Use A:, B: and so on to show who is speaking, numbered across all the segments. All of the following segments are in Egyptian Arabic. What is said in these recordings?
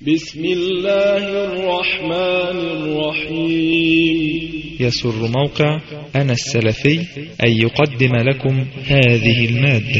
A: بسم الله الرحمن الرحيم
B: يسر موقع أنا السلفي أن يقدم لكم هذه المادة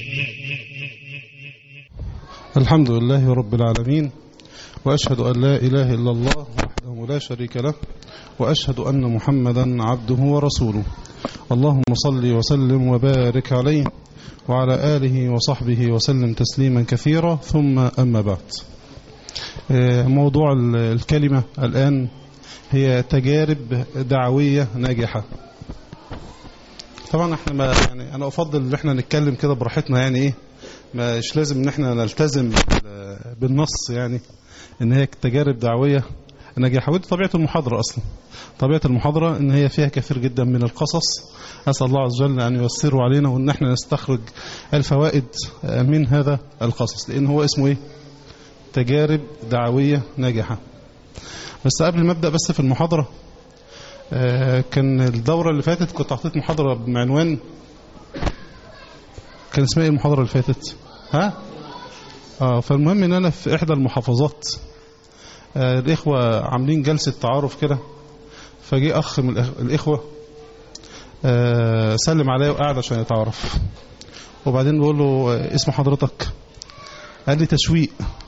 C: الحمد لله رب العالمين وأشهد أن لا إله إلا الله وحده لا شريك له وأشهد أن محمدا عبده ورسوله اللهم صل وسلم وبارك عليه وعلى آله وصحبه وسلم تسليما كثيرا ثم أما بعد موضوع الكلمة الآن هي تجارب دعوية ناجحة طبعا احنا ما يعني انا افضل ان احنا نتكلم كده براحتنا يعني ايه مش لازم ان احنا نلتزم بالنص يعني ان هي تجارب دعوية ناجحة ودي طبيعة المحاضرة اصلا طبيعة المحاضرة ان هي فيها كثير جدا من القصص اسال الله عز وجل ان ييسره علينا وان احنا نستخرج الفوائد من هذا القصص لان هو اسمه ايه تجارب دعوية ناجحة بس قبل ما ابدا بس في المحاضرة كان الدورة اللي فاتت كنت اعطيت محاضرة بعنوان كان اسمها ايه المحاضرة اللي فاتت ها اه فالمهم ان انا في احدى المحافظات آه الاخوة عاملين جلسة تعارف كده فجي اخ من الاخوة آه سلم عليا وقعد عشان يتعرف وبعدين بقول له اسم حضرتك قال لي تشويق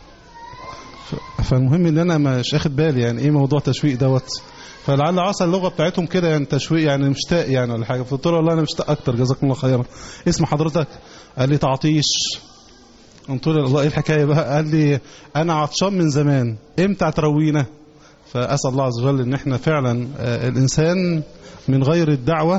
C: فالمهم ان انا مش اخد بالي يعني ايه موضوع تشويق دوت فلعل عسى اللغه بتاعتهم كده يعني تشويق يعني مشتاق يعني ولا حاجه فقلت له والله انا مشتاق اكتر جزاكم الله خيرا اسم حضرتك قال لي تعطيش قلت له الله ايه الحكايه بقى قال لي انا عطشان من زمان امتى هتروينا فاسال الله عز وجل ان احنا فعلا الانسان من غير الدعوه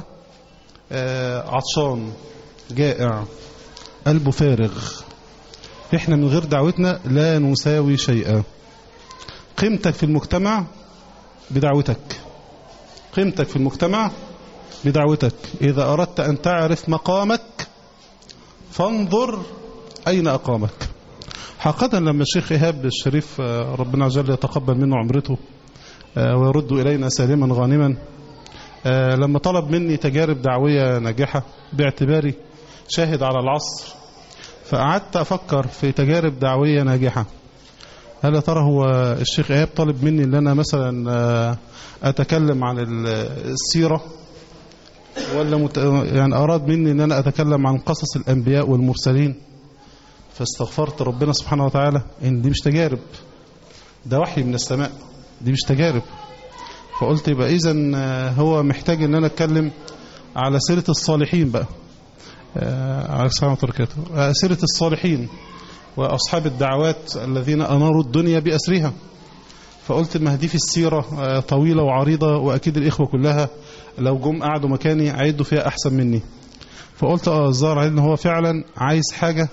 C: عطشان جائع قلبه فارغ احنا من غير دعوتنا لا نساوي شيئا قيمتك في المجتمع بدعوتك قيمتك في المجتمع بدعوتك إذا أردت أن تعرف مقامك فانظر أين أقامك حقيقة لما الشيخ إيهاب الشريف ربنا عز وجل يتقبل منه عمرته ويرد إلينا سالما غانما لما طلب مني تجارب دعوية ناجحة باعتباري شاهد على العصر فقعدت أفكر في تجارب دعوية ناجحة هل يا ترى هو الشيخ إيهاب طالب مني ان انا مثلا اتكلم عن السيرة ولا مت... يعني اراد مني ان انا اتكلم عن قصص الانبياء والمرسلين فاستغفرت ربنا سبحانه وتعالى ان دي مش تجارب ده وحي من السماء دي مش تجارب فقلت يبقى اذا هو محتاج ان انا اتكلم على سيرة الصالحين بقى عليه السلام وبركاته سيرة الصالحين وأصحاب الدعوات الذين أناروا الدنيا بأسرها فقلت ما دي في السيرة طويلة وعريضة وأكيد الإخوة كلها لو جم قعدوا مكاني عيدوا فيها أحسن مني فقلت اه الظاهر عليه ان هو فعلا عايز حاجة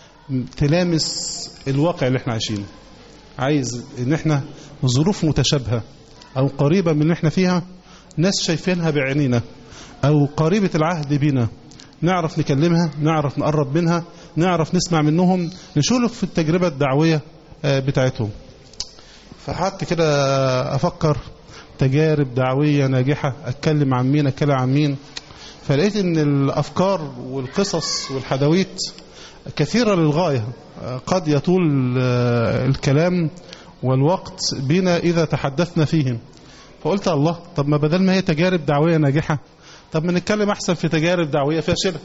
C: تلامس الواقع اللي احنا عايشينه عايز ان احنا ظروف متشابهة او قريبة من اللي احنا فيها ناس شايفينها بعينينا او قريبة العهد بنا نعرف نكلمها نعرف نقرب منها نعرف نسمع منهم نشوف في التجربة الدعوية بتاعتهم فقعدت كده أفكر تجارب دعوية ناجحة أتكلم عن مين أتكلم عن مين فلقيت ان الأفكار والقصص والحدويت كثيرة للغاية قد يطول الكلام والوقت بنا إذا تحدثنا فيهم فقلت الله طب ما بدل ما هي تجارب دعوية ناجحة طب ما نتكلم أحسن في تجارب دعوية فاشلة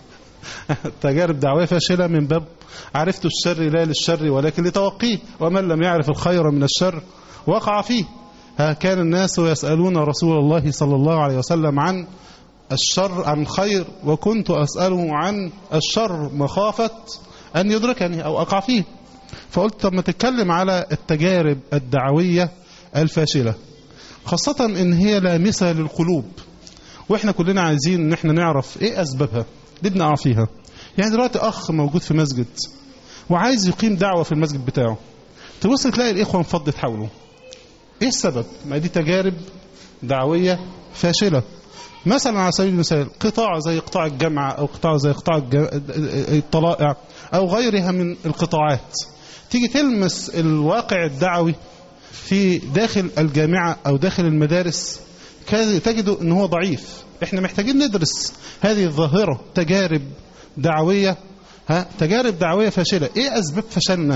C: تجارب دعوية فاشلة من باب عرفت الشر لا للشر ولكن لتوقيه ومن لم يعرف الخير من الشر وقع فيه ها كان الناس يسألون رسول الله صلى الله عليه وسلم عن الشر عن الخير وكنت أسأله عن الشر مخافة أن يدركني أو أقع فيه فقلت طب ما تتكلم على التجارب الدعوية الفاشلة خاصة إن هي لامسة للقلوب وإحنا كلنا عايزين إن إحنا نعرف إيه أسبابها دي بنقع فيها يعني دلوقتي أخ موجود في مسجد وعايز يقيم دعوة في المسجد بتاعه تبص تلاقي الإخوة انفضت حوله إيه السبب؟ ما دي تجارب دعوية فاشلة مثلا على سبيل المثال قطاع زي قطاع الجامعة أو قطاع زي قطاع الطلائع أو غيرها من القطاعات تيجي تلمس الواقع الدعوي في داخل الجامعة أو داخل المدارس تجد أنه هو ضعيف احنا محتاجين ندرس هذه الظاهرة تجارب دعوية ها تجارب دعوية فاشلة ايه اسباب فشلنا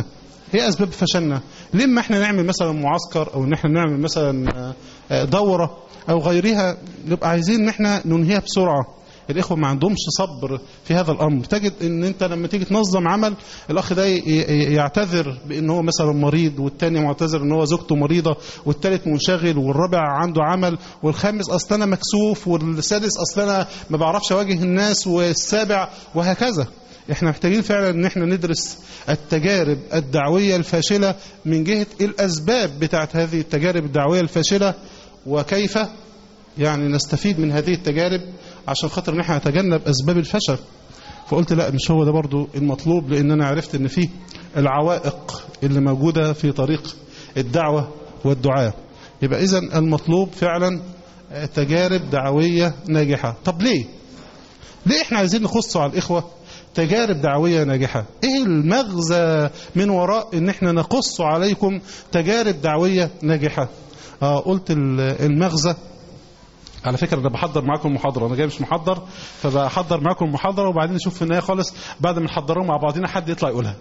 C: هي اسباب فشلنا لما احنا نعمل مثلا معسكر او ان احنا نعمل مثلا آه، آه، دوره او غيرها نبقى عايزين ان احنا ننهيها بسرعه الاخوه ما عندهمش صبر في هذا الامر تجد ان انت لما تيجي تنظم عمل الاخ ده ي- ي- يعتذر بان هو مثلا مريض والتاني معتذر ان هو زوجته مريضه والتالت منشغل والرابع عنده عمل والخامس اصلا انا مكسوف والسادس اصلا انا ما بعرفش اواجه الناس والسابع وهكذا احنا محتاجين فعلا ان احنا ندرس التجارب الدعويه الفاشله من جهه الاسباب بتاعت هذه التجارب الدعويه الفاشله وكيف يعني نستفيد من هذه التجارب عشان خاطر ان احنا نتجنب اسباب الفشل فقلت لا مش هو ده برضو المطلوب لان انا عرفت ان فيه العوائق اللي موجوده في طريق الدعوه والدعاء يبقى اذا المطلوب فعلا آه، تجارب دعويه ناجحه طب ليه ليه احنا عايزين نخص على الاخوه تجارب دعويه ناجحه ايه المغزى من وراء ان احنا نقص عليكم تجارب دعويه ناجحه اه قلت ال- المغزى على فكره انا بحضر معاكم محاضره انا جاي مش محضر فبحضر معاكم المحاضره وبعدين نشوف في النهايه خالص بعد ما نحضرهم مع بعضنا حد يطلع يقولها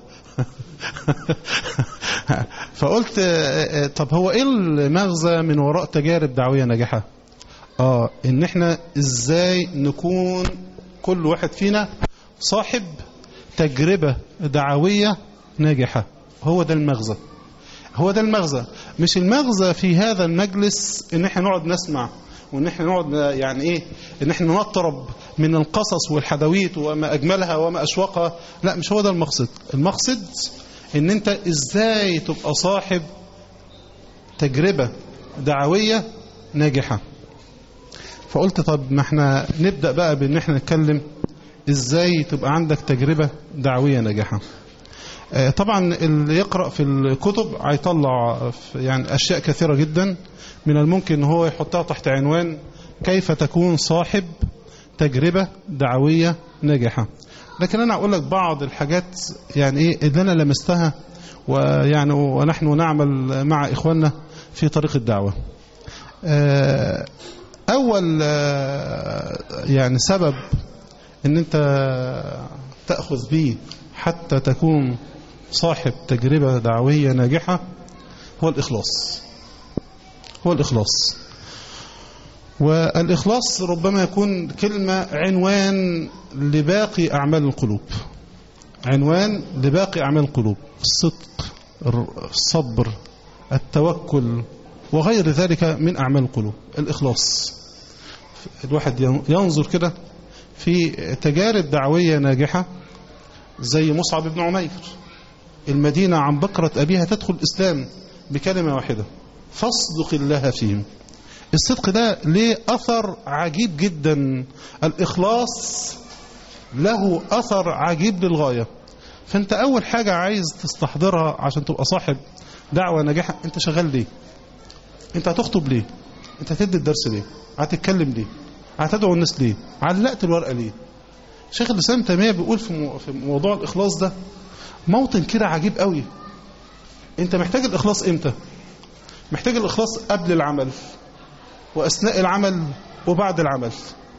C: فقلت آه، آه، طب هو ايه المغزى من وراء تجارب دعويه ناجحه اه ان احنا ازاي نكون كل واحد فينا صاحب تجربه دعويه ناجحه هو ده المغزى هو ده المغزى مش المغزى في هذا المجلس ان احنا نقعد نسمع وان احنا نقعد يعني ايه ان احنا نطرب من القصص والحدويت وما اجملها وما اشواقها لا مش هو ده المقصد المقصد ان انت ازاي تبقى صاحب تجربة دعوية ناجحة فقلت طب ما احنا نبدأ بقى بان احنا نتكلم ازاي تبقى عندك تجربة دعوية ناجحة آه، طبعا اللي يقرأ في الكتب هيطلع في- يعني أشياء كثيرة جدا من الممكن ان هو يحطها تحت عنوان كيف تكون صاحب تجربة دعوية ناجحة لكن أنا أقول لك بعض الحاجات يعني إيه اللي أنا لمستها ويعني ونحن نعمل مع إخواننا في طريق الدعوة آه، أول آه، يعني سبب ان انت تأخذ به حتى تكون صاحب تجربة دعوية ناجحة هو الإخلاص هو الإخلاص والإخلاص ربما يكون كلمة عنوان لباقي أعمال القلوب عنوان لباقي أعمال القلوب الصدق الصبر التوكل وغير ذلك من أعمال القلوب الإخلاص الواحد ينظر كده في تجارب دعوية ناجحة زي مصعب بن عمير المدينة عن بكرة أبيها تدخل الإسلام بكلمة واحدة فاصدق الله فيهم الصدق ده ليه أثر عجيب جدا الإخلاص له أثر عجيب للغاية فأنت أول حاجة عايز تستحضرها عشان تبقى صاحب دعوة ناجحة أنت شغال ليه أنت هتخطب ليه أنت هتدي الدرس ليه هتتكلم ليه هتدعو الناس ليه علقت الورقة ليه شيخ الإسلام تيمية بيقول في مو- في موضوع الإخلاص ده موطن كده عجيب قوي أنت محتاج الإخلاص إمتى محتاج الإخلاص قبل العمل وأثناء العمل وبعد العمل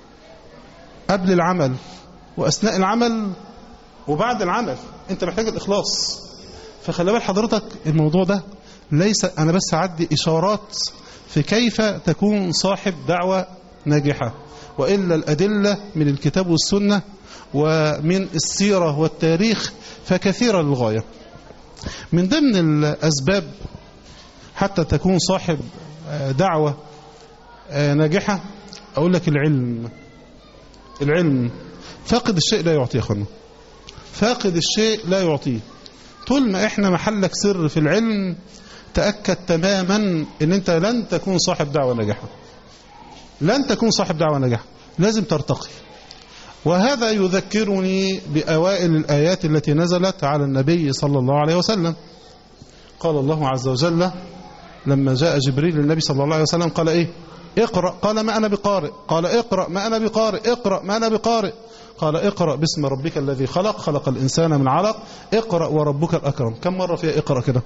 C: قبل العمل وأثناء العمل وبعد العمل أنت محتاج الإخلاص فخلي بال حضرتك الموضوع ده ليس أنا بس أعدي إشارات في كيف تكون صاحب دعوة ناجحة وإلا الأدلة من الكتاب والسنة ومن السيرة والتاريخ فكثيرة للغاية من ضمن الأسباب حتى تكون صاحب آه، دعوة آه، ناجحة أقول لك العلم العلم فاقد الشيء لا يعطيه يا أخوانا فاقد الشيء لا يعطيه طول ما احنا محلك سر في العلم تأكد تماما ان انت لن تكون صاحب دعوة ناجحة لن تكون صاحب دعوة ناجحة لازم ترتقي وهذا يذكرني بأوائل الآيات التي نزلت على النبي صلى الله عليه وسلم قال الله عز وجل لما جاء جبريل للنبي صلى الله عليه وسلم قال ايه اقرأ قال ما أنا بقارئ قال اقرأ ما أنا بقارئ اقرأ ما أنا بقارئ قال اقرأ باسم ربك الذي خلق خلق الإنسان من علق اقرأ وربك الأكرم كم مرة فيها اقرأ كده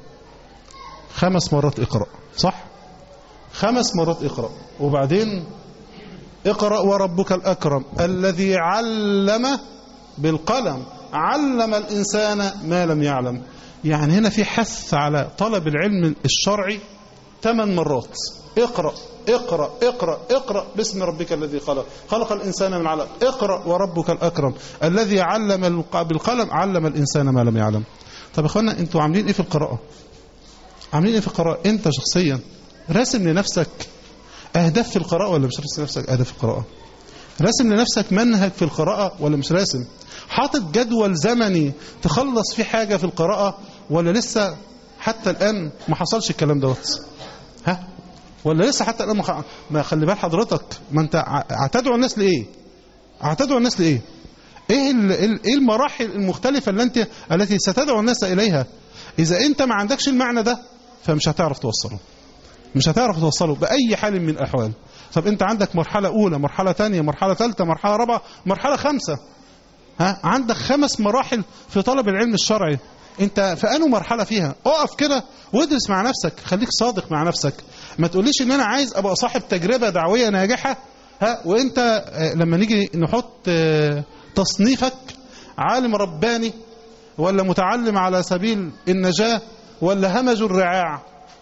C: خمس مرات اقرأ صح خمس مرات اقرأ وبعدين اقرأ وربك الأكرم الذي علم بالقلم علم الإنسان ما لم يعلم يعني هنا في حث على طلب العلم الشرعي ثمان مرات اقرأ اقرأ اقرأ اقرأ باسم ربك الذي خلق خلق الإنسان من علق اقرأ وربك الأكرم الذي علم بالقلم علم الإنسان ما لم يعلم طب يا اخوانا انتوا عاملين ايه في القراءة عاملين ايه في القراءة انت شخصيا راسم لنفسك اهداف في القراءة ولا مش راسم لنفسك اهداف في القراءة راسم لنفسك منهج في القراءة ولا مش راسم حاطط جدول زمني تخلص فيه حاجة في القراءة ولا لسه حتى الآن ما حصلش الكلام دوت ها ولا لسه حتى الآن ما, ما خلي بال حضرتك ما انت هتدعو الناس لإيه هتدعو الناس لإيه ايه ايه المراحل المختلفة اللي انت التي ستدعو الناس إليها إذا انت ما عندكش المعنى ده فمش هتعرف توصله مش هتعرف توصله بأي حال من الأحوال طب انت عندك مرحلة أولى مرحلة ثانية مرحلة ثالثة مرحلة رابعة مرحلة خمسة ها عندك خمس مراحل في طلب العلم الشرعي انت في انه مرحلة فيها اقف كده وادرس مع نفسك خليك صادق مع نفسك ما تقوليش ان انا عايز ابقى صاحب تجربة دعوية ناجحة ها وانت لما نيجي نحط تصنيفك عالم رباني ولا متعلم على سبيل النجاة ولا همج الرعاع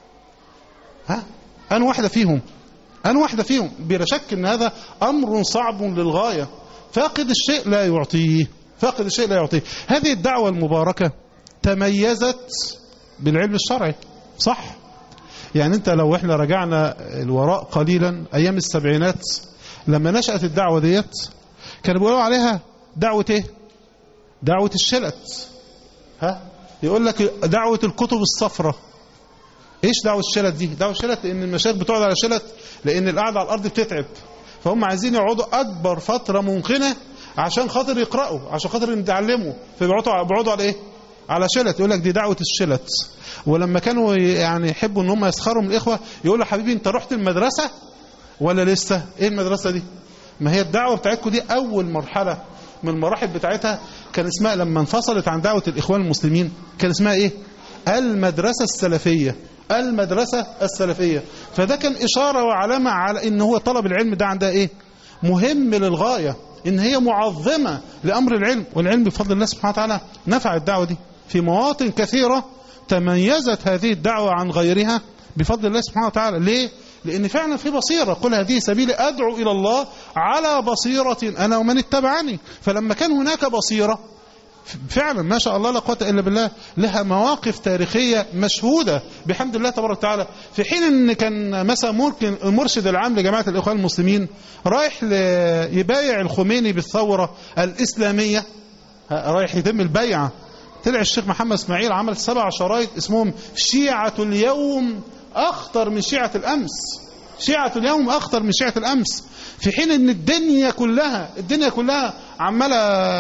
C: ها أنا واحدة فيهم أنا واحدة فيهم بلا شك أن هذا أمر صعب للغاية فاقد الشيء لا يعطيه فاقد الشيء لا يعطيه هذه الدعوة المباركة تميزت بالعلم الشرعي صح يعني انت لو احنا رجعنا الوراء قليلا ايام السبعينات لما نشأت الدعوة ديت كانوا بيقولوا عليها دعوة ايه دعوة الشلت ها يقول لك دعوة الكتب الصفراء ايش دعوة الشلت دي دعوة الشلت لان المشايخ بتقعد على شلت لان القعدة على الارض بتتعب فهم عايزين يقعدوا اكبر فترة ممكنة عشان خاطر يقرأوا عشان خاطر يتعلموا فبيقعدوا بيقعدوا على ايه على شلت يقول لك دي دعوة الشلت ولما كانوا يعني يحبوا ان هم يسخروا من الاخوة يقول له حبيبي انت رحت المدرسة ولا لسه ايه المدرسة دي ما هي الدعوة بتاعتكم دي اول مرحلة من المراحل بتاعتها كان اسمها لما انفصلت عن دعوة الاخوان المسلمين كان اسمها ايه المدرسة السلفية المدرسة السلفية فده كان اشارة وعلامة على ان هو طلب العلم ده عندها ايه مهم للغاية ان هي معظمة لامر العلم والعلم بفضل الله سبحانه وتعالى نفع الدعوة دي في مواطن كثيرة تميزت هذه الدعوة عن غيرها بفضل الله سبحانه وتعالى ليه؟ لأن فعلا في بصيرة قل هذه سبيلي أدعو إلى الله على بصيرة أنا ومن اتبعني فلما كان هناك بصيرة فعلا ما شاء الله لا قوه الا بالله لها مواقف تاريخيه مشهوده بحمد الله تبارك وتعالى في حين ان كان مثلا ممكن المرشد العام لجماعه الاخوان المسلمين رايح يبايع الخميني بالثوره الاسلاميه رايح يتم البيعه طلع الشيخ محمد اسماعيل عمل سبع شرايط اسمهم شيعه اليوم اخطر من شيعه الامس شيعه اليوم اخطر من شيعه الامس في حين ان الدنيا كلها الدنيا كلها عماله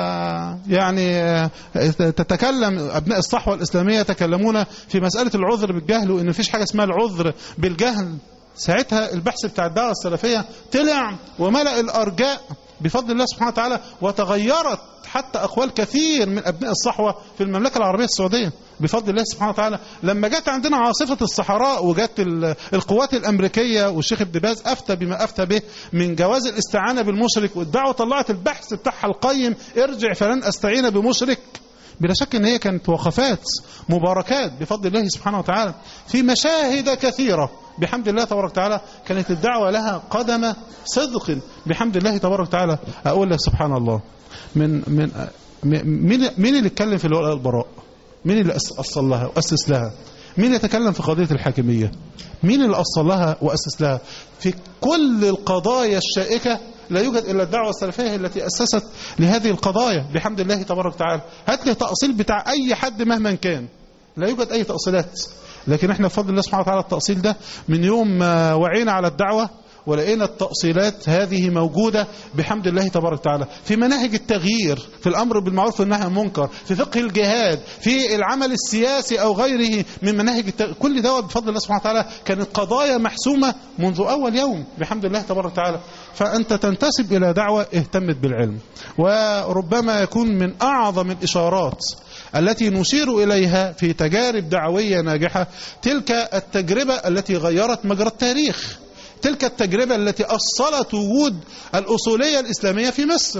C: يعني تتكلم ابناء الصحوه الاسلاميه يتكلمون في مساله العذر بالجهل وان مفيش حاجه اسمها العذر بالجهل ساعتها البحث بتاع الدعوه السلفيه طلع وملا الارجاء بفضل الله سبحانه وتعالى وتغيرت حتى أقوال كثير من أبناء الصحوة في المملكة العربية السعودية بفضل الله سبحانه وتعالى لما جت عندنا عاصفة الصحراء وجت القوات الأمريكية والشيخ ابن باز أفتى بما أفتى به من جواز الاستعانة بالمشرك والدعوة طلعت البحث بتاعها القيم ارجع فلن أستعين بمشرك بلا شك ان هي كانت وقفات مباركات بفضل الله سبحانه وتعالى في مشاهد كثيرة بحمد الله تبارك وتعالى كانت الدعوة لها قدم صدق بحمد الله تبارك وتعالى أقول لك سبحان الله من من مين مين اللي اتكلم في الولاء البراء مين اللي أصل لها وأسس لها مين يتكلم في قضية الحاكمية مين اللي أصل لها وأسس لها في كل القضايا الشائكة لا يوجد إلا الدعوة السلفية التي أسست لهذه القضايا بحمد الله تبارك وتعالى هات لي تأصيل بتاع أي حد مهما كان لا يوجد أي تأصيلات لكن احنا بفضل الله سبحانه وتعالى التأصيل ده من يوم ما وعينا على الدعوة ولقينا التأصيلات هذه موجودة بحمد الله تبارك وتعالى في مناهج التغيير في الأمر بالمعروف والنهي عن المنكر في فقه الجهاد في العمل السياسي أو غيره من مناهج التغيير كل دوت بفضل الله سبحانه وتعالى كانت قضايا محسومة منذ أول يوم بحمد الله تبارك وتعالى فأنت تنتسب إلى دعوة اهتمت بالعلم وربما يكون من أعظم الإشارات التي نشير إليها في تجارب دعوية ناجحة تلك التجربة التي غيرت مجرى التاريخ تلك التجربة التي أصلت وجود الأصولية الإسلامية في مصر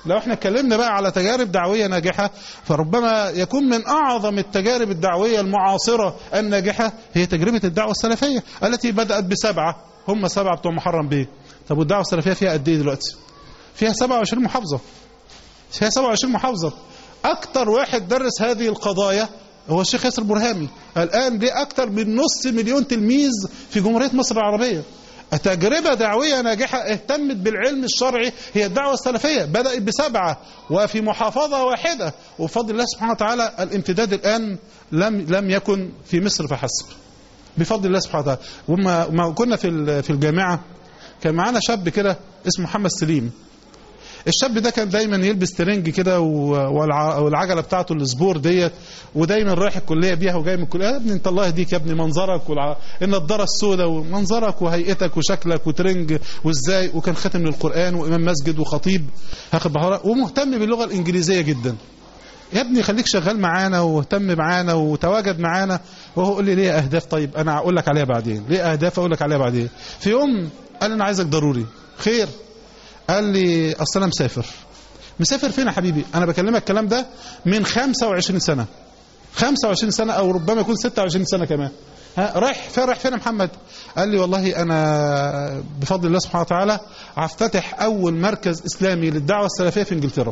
C: لو احنا اتكلمنا بقى على تجارب دعوية ناجحة فربما يكون من أعظم التجارب الدعوية المعاصرة الناجحة هي تجربة الدعوة السلفية التي بدأت بسبعة هم سبعة بتوع محرم بيه طب والدعوة السلفية فيها قد ايه دلوقتي فيها 27 محافظة فيها 27 محافظة أكتر واحد درس هذه القضايا هو الشيخ ياسر برهامي الآن ليه أكتر من نص مليون تلميذ في جمهورية مصر العربية تجربة دعوية ناجحة اهتمت بالعلم الشرعي هي الدعوة السلفية بدأت بسبعة وفي محافظة واحدة وبفضل الله سبحانه وتعالى الامتداد الآن لم لم يكن في مصر فحسب بفضل الله سبحانه وتعالى وما ما كنا في في الجامعة كان معانا شاب كده اسمه محمد سليم الشاب ده كان دايما يلبس ترنج كده والعجله بتاعته السبور ديت ودايما رايح الكليه بيها وجاي من الكليه يا ابني انت الله يهديك يا ابني منظرك والع... النضاره السوداء ومنظرك وهيئتك وشكلك وترنج وازاي وكان ختم للقران وامام مسجد وخطيب هاخد بحضرتك ومهتم باللغه الانجليزيه جدا يا ابني خليك شغال معانا واهتم معانا وتواجد معانا وهو يقول لي ليه اهداف طيب انا هقول لك عليها بعدين ليه اهداف اقول لك عليها بعدين في يوم قال انا عايزك ضروري خير قال لي اصل انا مسافر مسافر فين يا حبيبي انا بكلمك الكلام ده من 25 سنه 25 سنه او ربما يكون 26 سنه كمان ها رايح فين رايح فين يا محمد قال لي والله انا بفضل الله سبحانه وتعالى هفتتح اول مركز اسلامي للدعوه السلفيه في انجلترا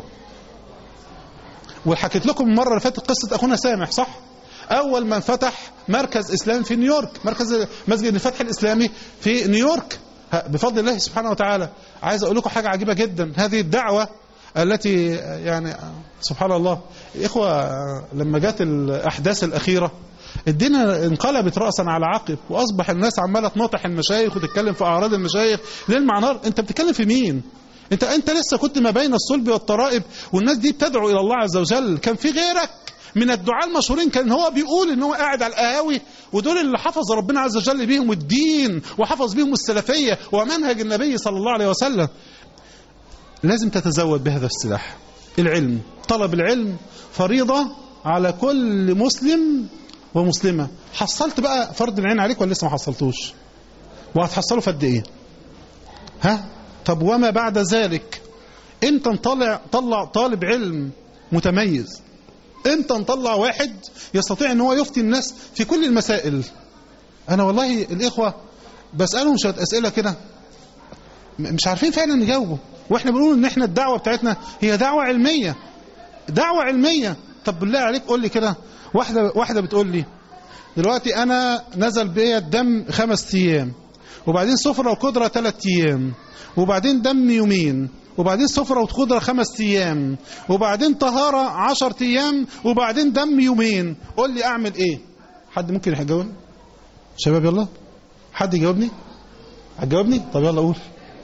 C: وحكيت لكم المره اللي فاتت قصه اخونا سامح صح اول من فتح مركز اسلامي في نيويورك مركز مسجد الفتح الاسلامي في نيويورك بفضل الله سبحانه وتعالى عايز اقول لكم حاجه عجيبه جدا هذه الدعوه التي يعني سبحان الله اخوه لما جت الاحداث الاخيره الدنيا انقلبت راسا على عقب واصبح الناس عماله تناطح المشايخ وتتكلم في اعراض المشايخ ليل مع نار انت بتتكلم في مين انت انت لسه كنت ما بين الصلب والترائب والناس دي بتدعو الى الله عز وجل كان في غيرك من الدعاء المشهورين كان هو بيقول ان هو قاعد على القهاوي ودول اللي حفظ ربنا عز وجل بيهم الدين وحفظ بيهم السلفيه ومنهج النبي صلى الله عليه وسلم لازم تتزود بهذا السلاح العلم طلب العلم فريضه على كل مسلم ومسلمه حصلت بقى فرض العين عليك ولا لسه ما حصلتوش وهتحصله في قد ايه ها طب وما بعد ذلك انت نطلع طلع طالب علم متميز انت نطلع واحد يستطيع ان هو يفتي الناس في كل المسائل انا والله الاخوه بسالهم شويه اسئله كده مش عارفين فعلا نجاوبوا واحنا بنقول ان احنا الدعوه بتاعتنا هي دعوه علميه دعوه علميه طب بالله عليك قول لي كده واحده واحده بتقول لي دلوقتي انا نزل بيا الدم خمس ايام وبعدين صفرة وقدرة ثلاث ايام وبعدين دم يومين وبعدين صفرة وخضرة خمس أيام وبعدين طهارة عشر أيام وبعدين دم يومين قول لي أعمل إيه حد ممكن يجاوبني شباب يلا حد يجاوبني هتجاوبني طب يلا قول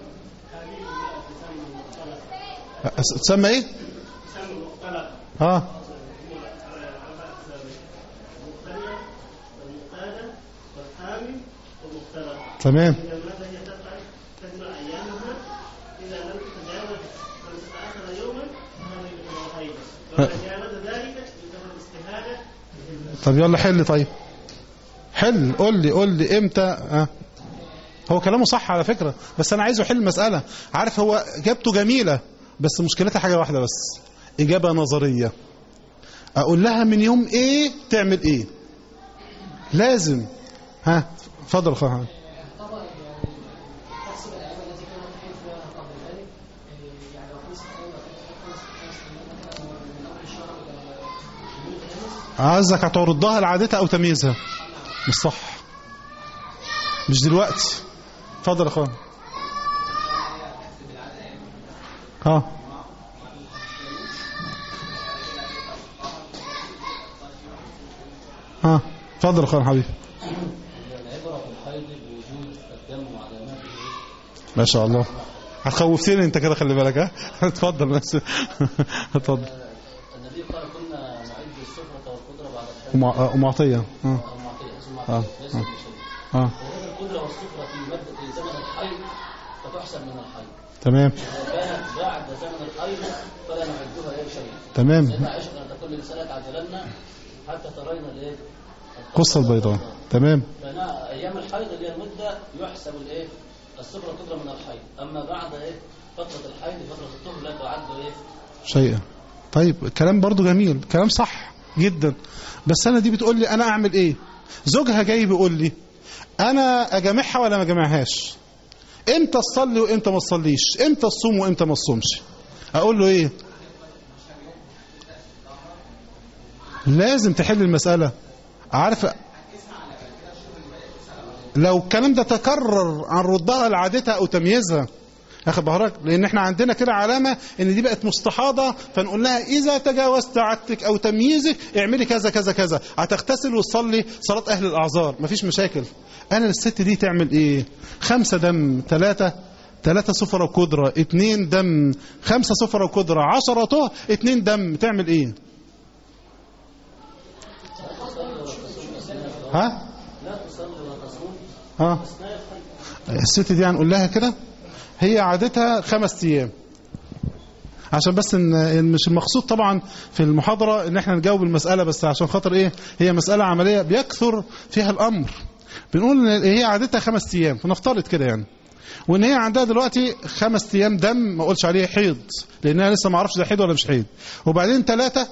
C: تسمى ايه ها تمام طب يلا حل طيب حل قول لي قول لي امتى أه. هو كلامه صح على فكرة بس انا عايزه يحل المسألة عارف هو اجابته جميلة بس مشكلتها حاجة واحدة بس اجابة نظرية اقول لها من يوم ايه تعمل ايه لازم ها اتفضل خواهان عايزك هتردها لعادتها او تمييزها مش صح مش دلوقتي اتفضل يا اخوان ها ها اتفضل يا اخوان حبيبي ما شاء الله هتخوفتني انت كده خلي بالك ها اتفضل بس اتفضل
D: النبي قال كنا نعد السفرة والقدرة بعد الحج
C: ومع- ومعطية اه
D: أو معطية اسمه
C: آه.
D: معطية ليس
C: آه.
D: بشيء
C: اه
D: وهذه القدرة والسفرة في مادة في زمن الحيض فتحسب من الحيض
C: تمام
D: وكانت بعد زمن الحيض فلا نعدها ايه شيء
C: تمام
D: سيدنا عائشة كانت تقول لرسالة عجلنا حتى ترين الايه
C: قصة البيضاء تمام
D: فأنا أيام الحيض اللي هي المدة يحسب الإيه؟ الصفر قدرة من الحيض، أما بعد إيه؟ فترة الحيض فترة الطهر لا تعد ايه؟
C: شيئا طيب كلام برضو جميل كلام صح جدا بس انا دي بتقول لي انا اعمل ايه زوجها جاي بيقول لي انا اجامعها ولا ما اجامعهاش امتى تصلي وامتى ما تصليش امتى تصوم وامتى ما تصومش اقول له ايه لازم تحل المسألة عارف لو الكلام ده تكرر عن ردها لعادتها او تمييزها اخد بهرك لان احنا عندنا كده علامه ان دي بقت مستحاضه فنقول لها اذا تجاوزت عادتك او تمييزك اعملي كذا كذا كذا هتغتسل وتصلي صلاه اهل الاعذار مفيش مشاكل انا الست دي تعمل ايه خمسه دم ثلاثه ثلاثة صفرة وكدرة اتنين دم خمسة صفرة وكدرة عشرة طه اتنين دم تعمل ايه ها ها الست دي هنقول لها كده هي عادتها خمس ايام عشان بس ان مش المقصود طبعا في المحاضره ان احنا نجاوب المساله بس عشان خاطر ايه هي مساله عمليه بيكثر فيها الامر بنقول ان هي عادتها خمس ايام فنفترض كده يعني وان هي عندها دلوقتي خمس ايام دم ما اقولش عليه حيض لانها لسه ما اعرفش ده حيض ولا مش حيض وبعدين ثلاثه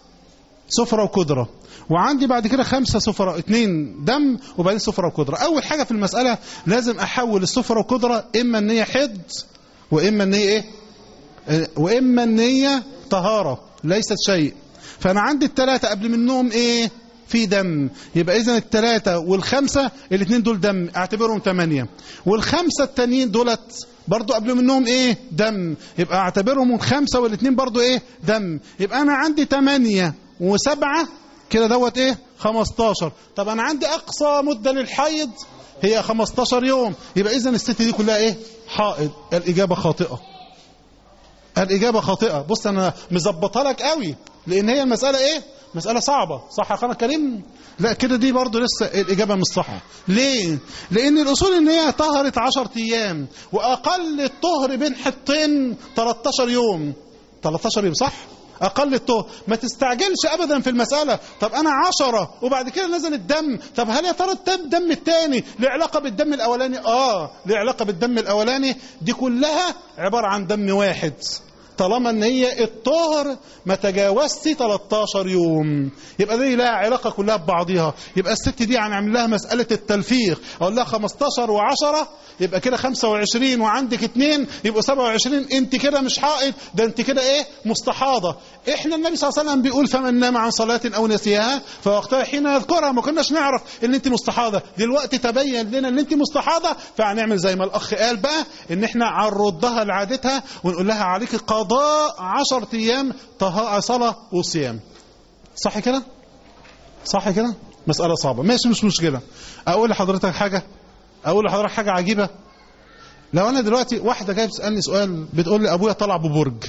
C: سفرة وكدرة وعندي بعد كده خمسة سفرة اتنين دم وبعدين سفرة وكدرة أول حاجة في المسألة لازم أحول السفرة وكدرة إما إن هي حد وإما إن هي إيه اه، وإما إن هي طهارة ليست شيء فأنا عندي الثلاثة قبل منهم إيه في دم يبقى إذا الثلاثة والخمسة الاثنين دول دم اعتبرهم ثمانية والخمسة التانيين دولت برضو قبل منهم ايه دم يبقى اعتبرهم خمسة والاثنين برضو ايه دم يبقى انا عندي ثمانية وسبعة كده دوت ايه 15 طب انا عندي اقصى مدة للحيض هي 15 يوم يبقى اذا الست دي كلها ايه حائض الاجابة خاطئة الاجابة خاطئة بص انا مظبطها لك قوي لان هي المسألة ايه مسألة صعبة صح يا اخوانا الكريم لا كده دي برضو لسه الإجابة مش صح ليه لأن الأصول إن هي طهرت 10 أيام وأقل الطهر بين حطين 13 يوم 13 يوم صح أقل الطهر ما تستعجلش أبدا في المسألة طب أنا عشرة وبعد كده نزل الدم طب هل يا ترى الدم الثاني له علاقة بالدم الأولاني آه له علاقة بالدم الأولاني دي كلها عبارة عن دم واحد طالما ان هي الطهر ما تجاوزت 13 يوم يبقى دي لها علاقه كلها ببعضها يبقى الست دي هنعمل لها مساله التلفيق اقول لها 15 و10 يبقى كده 25 وعندك اثنين يبقوا 27 انت كده مش حائض ده انت كده ايه مستحاضه احنا النبي صلى الله عليه وسلم بيقول فمن نام عن صلاه او نسيها فوقتها حين يذكرها ما كناش نعرف ان انت مستحاضه دلوقتي تبين لنا ان انت مستحاضه فهنعمل زي ما الاخ قال بقى ان احنا هنردها لعادتها ونقول لها عليك قضاء 10 ايام طه- صلاه وصيام صح كده صح كده مساله صعبه ماشي مش مشكله اقول لحضرتك حاجه اقول لحضرتك حاجه عجيبه لو انا دلوقتي واحده جايه بتسالني سؤال بتقول لي ابويا طلع ببرج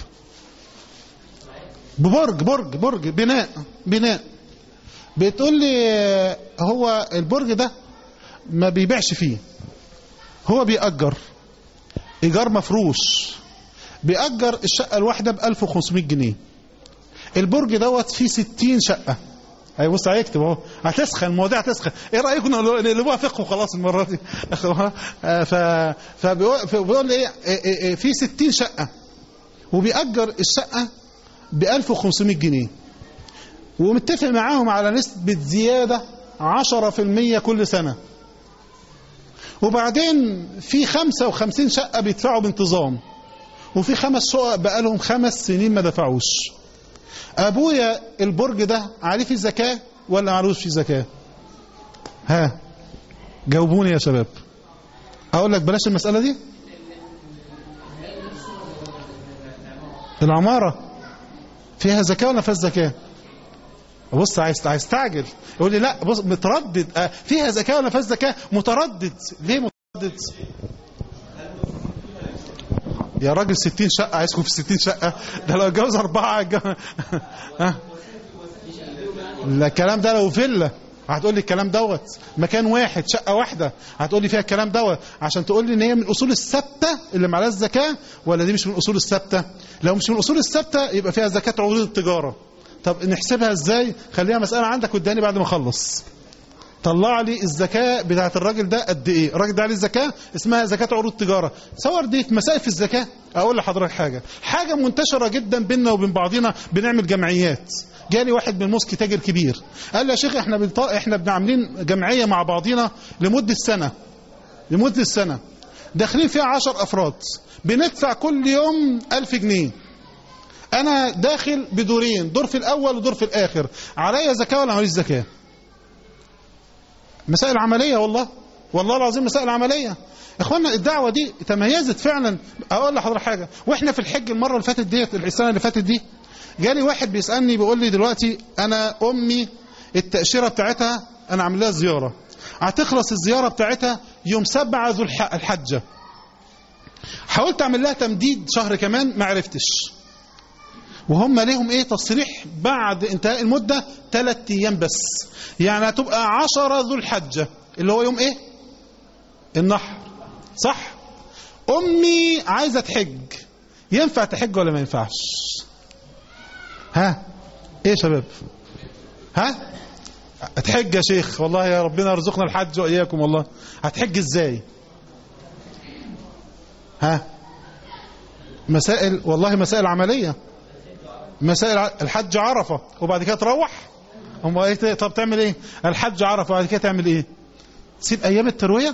C: ببرج برج برج بناء بناء بتقول لي هو البرج ده ما بيبيعش فيه هو بيأجر إيجار مفروش بيأجر الشقة الواحدة ب 1500 جنيه البرج دوت فيه 60 شقة اي بص هيكتب اهو هتسخن المواضيع هتسخن ايه رايكم نقلبوها فقه وخلاص المره دي آه، ف فبيقول فبيقول لي ايه إيه- إيه، في 60 شقه وبيأجر الشقه ب 1500 جنيه ومتفق معاهم على نسبة زيادة 10% كل سنة وبعدين في 55 شقة بيدفعوا بانتظام وفي خمس شقق بقالهم خمس سنين ما دفعوش أبويا البرج ده عليه في زكاة ولا معلوش في زكاة ها جاوبوني يا شباب أقول لك بلاش المسألة دي العمارة فيها زكاة ولا فيها زكاة بص عايز عايز تعجل يقول لي لا بص متردد آه، فيها زكاة ولا فيها زكاة متردد ليه متردد يا راجل 60 شقة عايزكم في 60 شقة ده لو اتجوز أربعة هتجوز- ها لا الكلام ده لو فيلا هتقول لي الكلام دوت مكان واحد شقة واحدة هتقول لي فيها الكلام دوت عشان تقول لي ان هي من الاصول الثابتة اللي معلهاش الزكاة ولا دي مش من الاصول الثابتة لو مش من الاصول الثابتة يبقى فيها زكاة عروض التجارة طب نحسبها ازاي خليها مسألة عندك قدامي بعد ما اخلص طلع لي الزكاة بتاعت الراجل ده قد ايه الراجل ده عليه الزكاة اسمها زكاة عروض تجارة صور دي في مسائل في الزكاة اقول لحضرتك حاجة حاجة منتشرة جدا بيننا وبين بعضنا بنعمل جمعيات جالي واحد من موسكي تاجر كبير قال لي يا شيخ احنا بنط... احنا بنعملين جمعية مع بعضنا لمدة سنة لمدة سنة داخلين فيها عشر افراد بندفع كل يوم ألف جنيه انا داخل بدورين دور في الاول ودور في الاخر عليا زكاة ولا ماليش زكاة مسائل عملية والله والله العظيم مسائل عملية اخوانا الدعوة دي تميزت فعلا اقول لحضرتك حاجة واحنا في الحج المرة اللي فاتت ديت السنة اللي فاتت دي جالي واحد بيسألني بيقول لي دلوقتي انا امي التأشيرة بتاعتها انا عامل لها زيارة هتخلص الزيارة بتاعتها يوم سبعة ذو الح- الحجة حاولت اعمل لها تمديد شهر كمان ما عرفتش وهم ليهم ايه تصريح بعد انتهاء المدة ثلاث ايام بس يعني هتبقى عشرة ذو الحجة اللي هو يوم ايه النحر صح امي عايزة تحج ينفع تحج ولا ما ينفعش ها ايه يا شباب ها هتحج يا شيخ والله يا ربنا يرزقنا الحج واياكم والله هتحج ازاي ها مسائل والله مسائل عمليه مسائل ع- الحج عرفة وبعد كده تروح هم ايه ت- طب تعمل ايه الحج عرفة وبعد كده تعمل ايه تسيب ايام التروية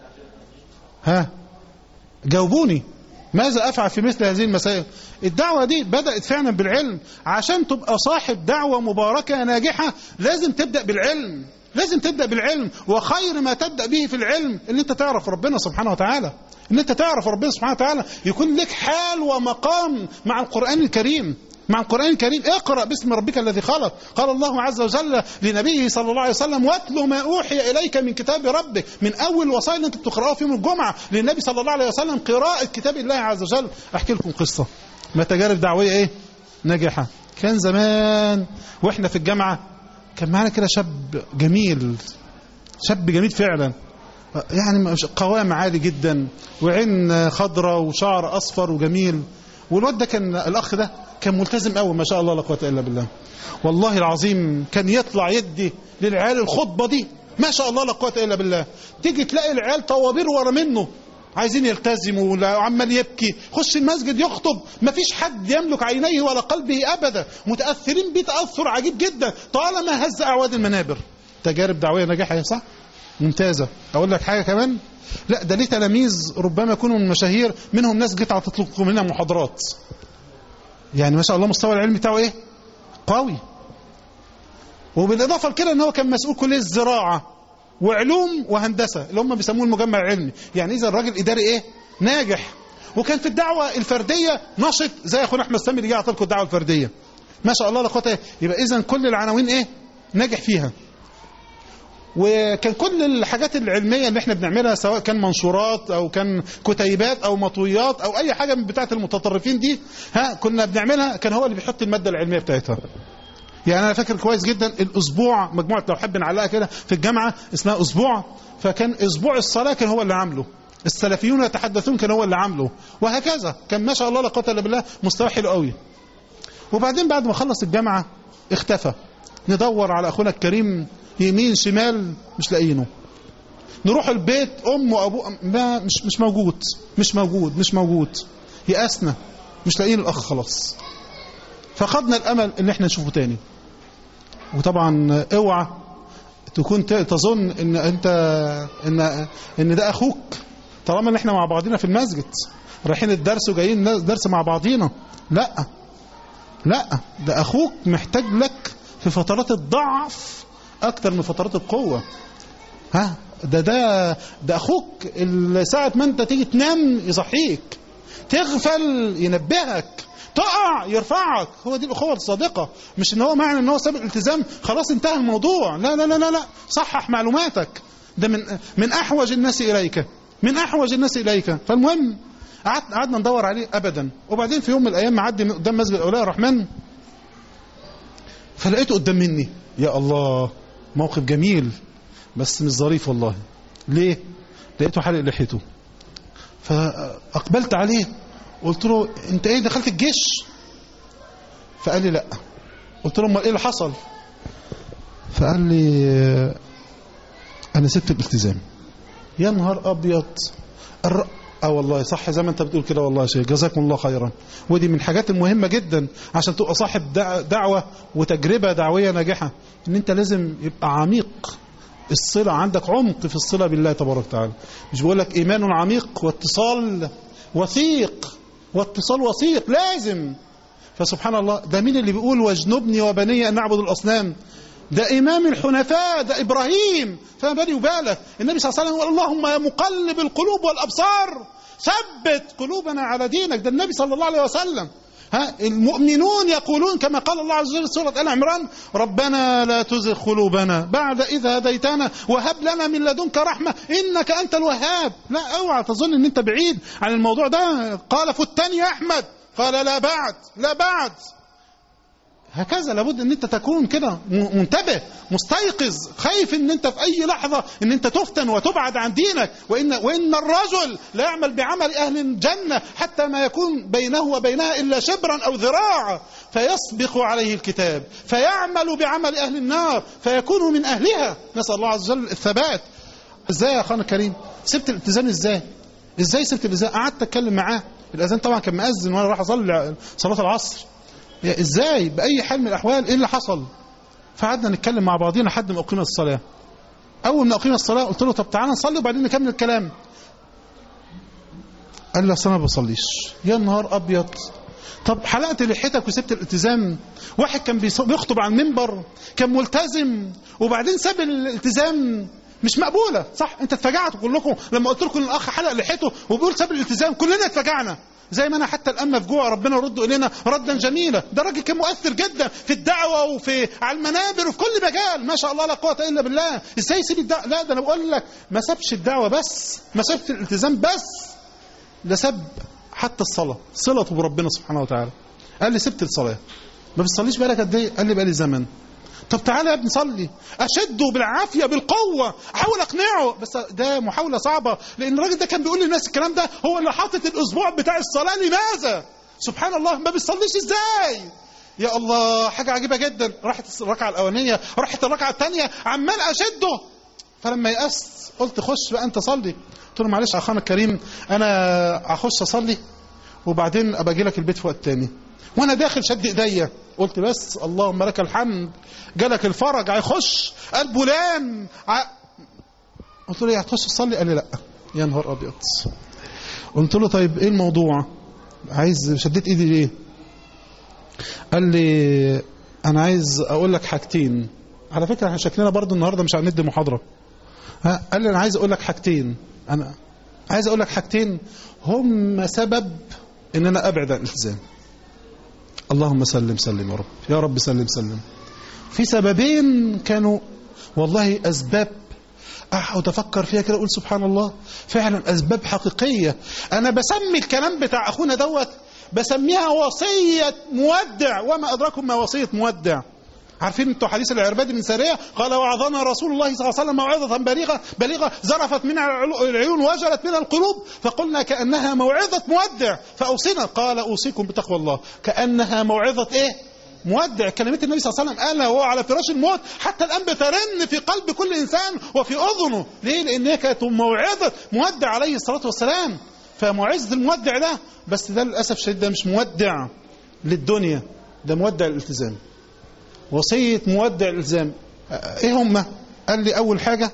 C: ها جاوبوني ماذا افعل في مثل هذه المسائل الدعوة دي بدأت فعلا بالعلم عشان تبقى صاحب دعوة مباركة ناجحة لازم تبدأ بالعلم لازم تبدأ بالعلم وخير ما تبدأ به في العلم ان انت تعرف ربنا سبحانه وتعالى ان انت تعرف ربنا سبحانه وتعالى يكون لك حال ومقام مع القرآن الكريم مع القرآن الكريم اقرأ باسم ربك الذي خلق قال الله عز وجل لنبيه صلى الله عليه وسلم واتل ما أوحي إليك من كتاب ربك من أول وصايا اللي انت بتقرأه في يوم الجمعة للنبي صلى الله عليه وسلم قراءة كتاب الله عز وجل أحكي لكم قصة ما تجارب دعوية ايه ناجحة كان زمان واحنا في الجامعة كان معانا كده شاب جميل شاب جميل فعلا يعني مش- قوام عالي جدا وعين خضراء وشعر اصفر وجميل والواد ده كان الاخ ده كان ملتزم قوي ما شاء الله لا قوه الا بالله والله العظيم كان يطلع يدي للعيال الخطبه دي ما شاء الله لا قوه الا بالله تيجي تلاقي العيال طوابير ورا منه عايزين يلتزموا ولا- وعمال يبكي خش المسجد يخطب ما فيش حد يملك عينيه ولا قلبه ابدا متاثرين بيه تاثر عجيب جدا طالما هز اعواد المنابر تجارب دعويه ناجحه يا صح ممتازة أقول لك حاجة كمان لا ده ليه تلاميذ ربما يكونوا من المشاهير منهم ناس جت تطلق منها محاضرات يعني ما شاء الله مستوى العلم بتاعه ايه قوي وبالإضافة لكده ان هو كان مسؤول كلية الزراعة وعلوم وهندسة اللي هم بيسموه المجمع العلمي يعني إذا الراجل إداري ايه ناجح وكان في الدعوة الفردية نشط زي أخونا أحمد سامي اللي جه يعطي لكم الدعوة الفردية ما شاء الله لا قوة إلا- يبقى إذا كل العناوين ايه ناجح فيها وكان كل الحاجات العلمية اللي احنا بنعملها سواء كان منشورات او كان كتيبات او مطويات او اي حاجة من بتاعة المتطرفين دي ها كنا بنعملها كان هو اللي بيحط المادة العلمية بتاعتها يعني انا فاكر كويس جدا الاسبوع مجموعة لو حب نعلقها كده في الجامعة اسمها اسبوع فكان اسبوع الصلاة كان هو اللي عامله السلفيون يتحدثون كان هو اللي عامله وهكذا كان ما شاء الله لا قوه الا بالله مستوى حلو قوي وبعدين بعد ما خلص الجامعة اختفى ندور على اخونا الكريم يمين شمال مش لاقيينه نروح البيت ام وابوه ما مش مش موجود مش موجود مش موجود يأسنا مش لاقيين الاخ خلاص فقدنا الامل ان احنا نشوفه تاني وطبعا اوعى تكون ت- تظن ان انت ان ان ده اخوك طالما ان احنا مع بعضينا في المسجد رايحين الدرس وجايين درس مع بعضينا لا لا ده اخوك محتاج لك في فترات الضعف اكتر من فترات القوه ها ده ده ده اخوك اللي ساعه ما انت تيجي تنام يصحيك تغفل ينبهك تقع يرفعك هو دي الاخوه الصادقه مش ان هو معنى ان هو ساب الالتزام خلاص انتهى الموضوع لا لا لا لا, لا. صحح معلوماتك ده من من احوج الناس اليك من احوج الناس اليك فالمهم قعدنا قعدنا ندور عليه ابدا وبعدين في يوم من الايام معدي من قدام مسجد اولياء الرحمن فلقيته قدام مني يا الله موقف جميل بس مش ظريف والله ليه لقيته حالق لحيته فاقبلت عليه قلت له انت ايه دخلت الجيش فقال لي لا قلت له امال ايه اللي حصل فقال لي انا سبت الالتزام يا نهار ابيض الر... اه والله صح زي ما انت بتقول كده والله يا شيخ جزاكم الله خيرا ودي من الحاجات المهمه جدا عشان تبقى صاحب دع- دعوه وتجربه دعويه ناجحه ان انت لازم يبقى عميق الصله عندك عمق في الصله بالله تبارك وتعالى مش بقول لك ايمان عميق واتصال وثيق واتصال وثيق لازم فسبحان الله ده مين اللي بيقول واجنبني وبني ان نعبد الاصنام ده امام الحنفاء ده ابراهيم فما بالي وبالك النبي صلى الله عليه وسلم يقول اللهم يا مقلب القلوب والابصار ثبت قلوبنا على دينك ده النبي صلى الله عليه وسلم ها المؤمنون يقولون كما قال الله عز وجل في سوره ال عمران ربنا لا تزغ قلوبنا بعد إذ هديتنا وهب لنا من لدنك رحمه انك انت الوهاب لا اوعى تظن ان انت بعيد عن الموضوع ده قال فتني يا احمد قال لا بعد لا بعد هكذا لابد ان انت تكون كده م- منتبه مستيقظ خايف ان انت في اي لحظه ان انت تفتن وتبعد عن دينك وان وان الرجل لا يعمل بعمل اهل الجنه حتى ما يكون بينه وبينها الا شبرا او ذراع فيسبق عليه الكتاب فيعمل بعمل اهل النار فيكون من اهلها نسال الله عز وجل الثبات ازاي يا اخوانا الكريم سبت الالتزام ازاي ازاي سبت الالتزام قعدت اتكلم معاه الاذان طبعا كان مأذن وانا رايح اصلي صلاه العصر يا ازاي باي حال من الاحوال ايه اللي حصل فقعدنا نتكلم مع بعضينا لحد ما اقيمت الصلاه اول ما اقيمت الصلاه قلت له طب تعالى نصلي وبعدين نكمل الكلام قال لي اصل انا ما بصليش يا نهار ابيض طب حلقت لحيتك وسبت الالتزام واحد كان بيص- بيخطب على المنبر كان ملتزم وبعدين ساب الالتزام مش مقبوله صح انت اتفاجعتوا كلكم لما قلت لكم الاخ حلق لحيته وبيقول ساب الالتزام كلنا اتفاجعنا زي ما انا حتى الان مفجوع ربنا يرد الينا ردا جميلا ده راجل كان مؤثر جدا في الدعوه وفي على المنابر وفي كل مجال ما شاء الله لا قوه الا بالله ازاي يسيب الدعوه لا ده انا بقول لك ما سابش الدعوه بس ما سابش الالتزام بس ده ساب حتى الصلاه صلته بربنا سبحانه وتعالى قال لي سبت الصلاه ما بتصليش بالك قد ايه قال لي بقالي زمن طب تعالى يا ابني صلي اشده بالعافيه بالقوه احاول اقنعه بس ده محاوله صعبه لان الراجل ده كان بيقول للناس الكلام ده هو اللي حاطط الاسبوع بتاع الصلاه لماذا سبحان الله ما بيصليش ازاي يا الله حاجه عجيبه جدا راحت الركعه الاولانيه راحت الركعه الثانيه عمال اشده فلما يأست قلت خش بقى انت صلي قلت له معلش يا اخانا الكريم انا هخش اصلي وبعدين ابقى اجي لك البيت في وقت تاني وانا داخل شد ايديا قلت بس اللهم لك الحمد جالك الفرج هيخش قال بولان ع... قلت له إيه، هتخش تصلي قال لي لا يا نهار ابيض قلت له طيب ايه الموضوع عايز شديت ايدي ليه قال لي انا عايز اقول لك حاجتين على فكره احنا شكلنا برضو النهارده مش هندي محاضره ها قال لي انا عايز اقول لك حاجتين انا عايز اقول لك حاجتين هم سبب ان انا ابعد عن الالتزام اللهم سلم سلم يا رب يا رب سلم سلم في سببين كانوا والله اسباب اقعد افكر فيها كده اقول سبحان الله فعلا اسباب حقيقيه انا بسمي الكلام بتاع اخونا دوت بسميها وصيه مودع وما ادراكم ما وصيه مودع عارفين انتوا حديث العرباد بن ساريه قال وعظنا رسول الله صلى الله عليه وسلم موعظه بليغه بليغه زرفت منها العيون وجلت منها القلوب فقلنا كانها موعظه مودع فاوصينا قال اوصيكم بتقوى الله كانها موعظه ايه مودع كلمات النبي صلى الله عليه وسلم قالها وهو على فراش الموت حتى الان بترن في قلب كل انسان وفي اذنه ليه لان هي كانت موعظه مودع عليه الصلاه والسلام فموعظه المودع ده بس ده للاسف الشديد ده مش مودع للدنيا ده مودع للالتزام وصية مودع الالتزام ايه هم قال لي اول حاجة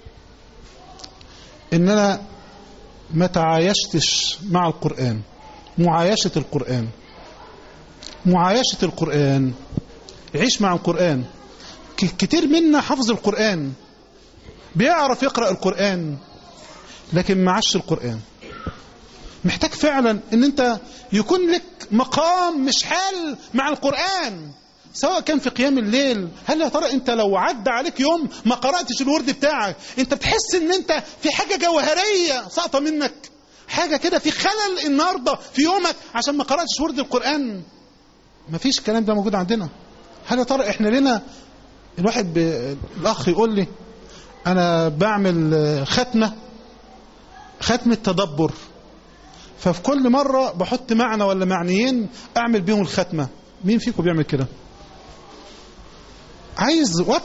C: ان انا ما تعايشتش مع القرآن معايشة القرآن معايشة القرآن عيش مع القرآن ك- كتير منا حفظ القرآن بيعرف يقرأ القرآن لكن ما عاش القرآن محتاج فعلا ان انت يكون لك مقام مش حال مع القرآن سواء كان في قيام الليل هل يا ترى انت لو عدى عليك يوم ما قرأتش الورد بتاعك انت بتحس ان انت في حاجة جوهرية ساقطة منك حاجة كده في خلل النهاردة في يومك عشان ما قرأتش ورد القرآن ما فيش الكلام ده موجود عندنا هل يا ترى احنا لنا الواحد ب... الاخ يقول لي انا بعمل آه، ختمة ختمة تدبر ففي كل مرة بحط معنى ولا معنيين اعمل بيهم الختمة مين فيكم بيعمل كده عايز واكله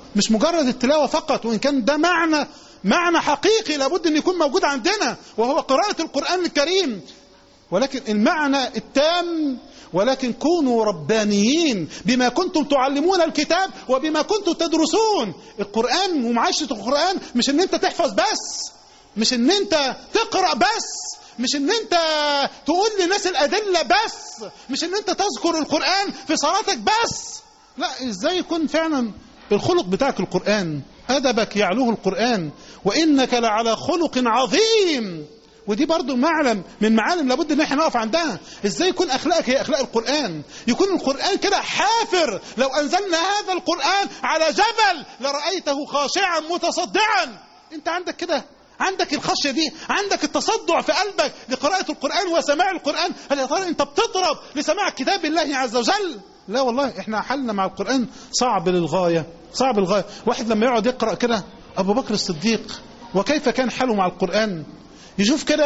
C: مش مجرد التلاوة فقط وإن كان ده معنى معنى حقيقي لابد أن يكون موجود عندنا وهو قراءة القرآن الكريم ولكن المعنى التام ولكن كونوا ربانيين بما كنتم تعلمون الكتاب وبما كنتم تدرسون القرآن ومعاشرة القرآن مش ان انت تحفظ بس مش ان انت تقرأ بس مش ان انت تقول للناس الأدلة بس مش ان انت تذكر القرآن في صلاتك بس لا ازاي يكون فعلا الخلق بتاعك القرآن أدبك يعلوه القرآن وإنك لعلى خلق عظيم ودي برضو معلم من معالم لابد ان احنا نقف عندها ازاي يكون اخلاقك هي اخلاق القرآن يكون القرآن كده حافر لو انزلنا هذا القرآن على جبل لرأيته خاشعا متصدعا انت عندك كده عندك الخشية دي عندك التصدع في قلبك لقراءة القرآن وسماع القرآن هل يا ترى انت بتطرب لسماع كتاب الله عز وجل لا والله احنا حالنا مع القرآن صعب للغاية صعب للغاية واحد لما يقعد يقرأ كده أبو بكر الصديق وكيف كان حاله مع القرآن يشوف كده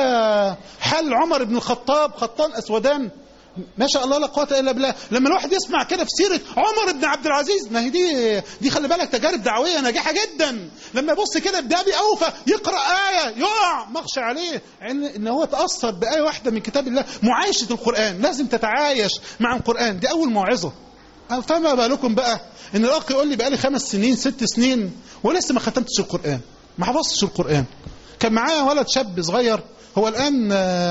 C: حال عمر بن الخطاب خطان أسودان ما شاء الله لا قوه الا بالله لما الواحد يسمع كده في سيره عمر بن عبد العزيز ما هي دي دي خلي بالك تجارب دعويه ناجحه جدا لما يبص كده بابي اوفى يقرا ايه يقع مخشى عليه ان ان هو تاثر بايه واحده من كتاب الله معايشه القران لازم تتعايش مع القران دي اول موعظه فما بالكم بقى ان الاخ يقول لي بقالي خمس سنين ست سنين ولسه ما ختمتش القران ما حفظتش القران كان معايا ولد شاب صغير هو الآن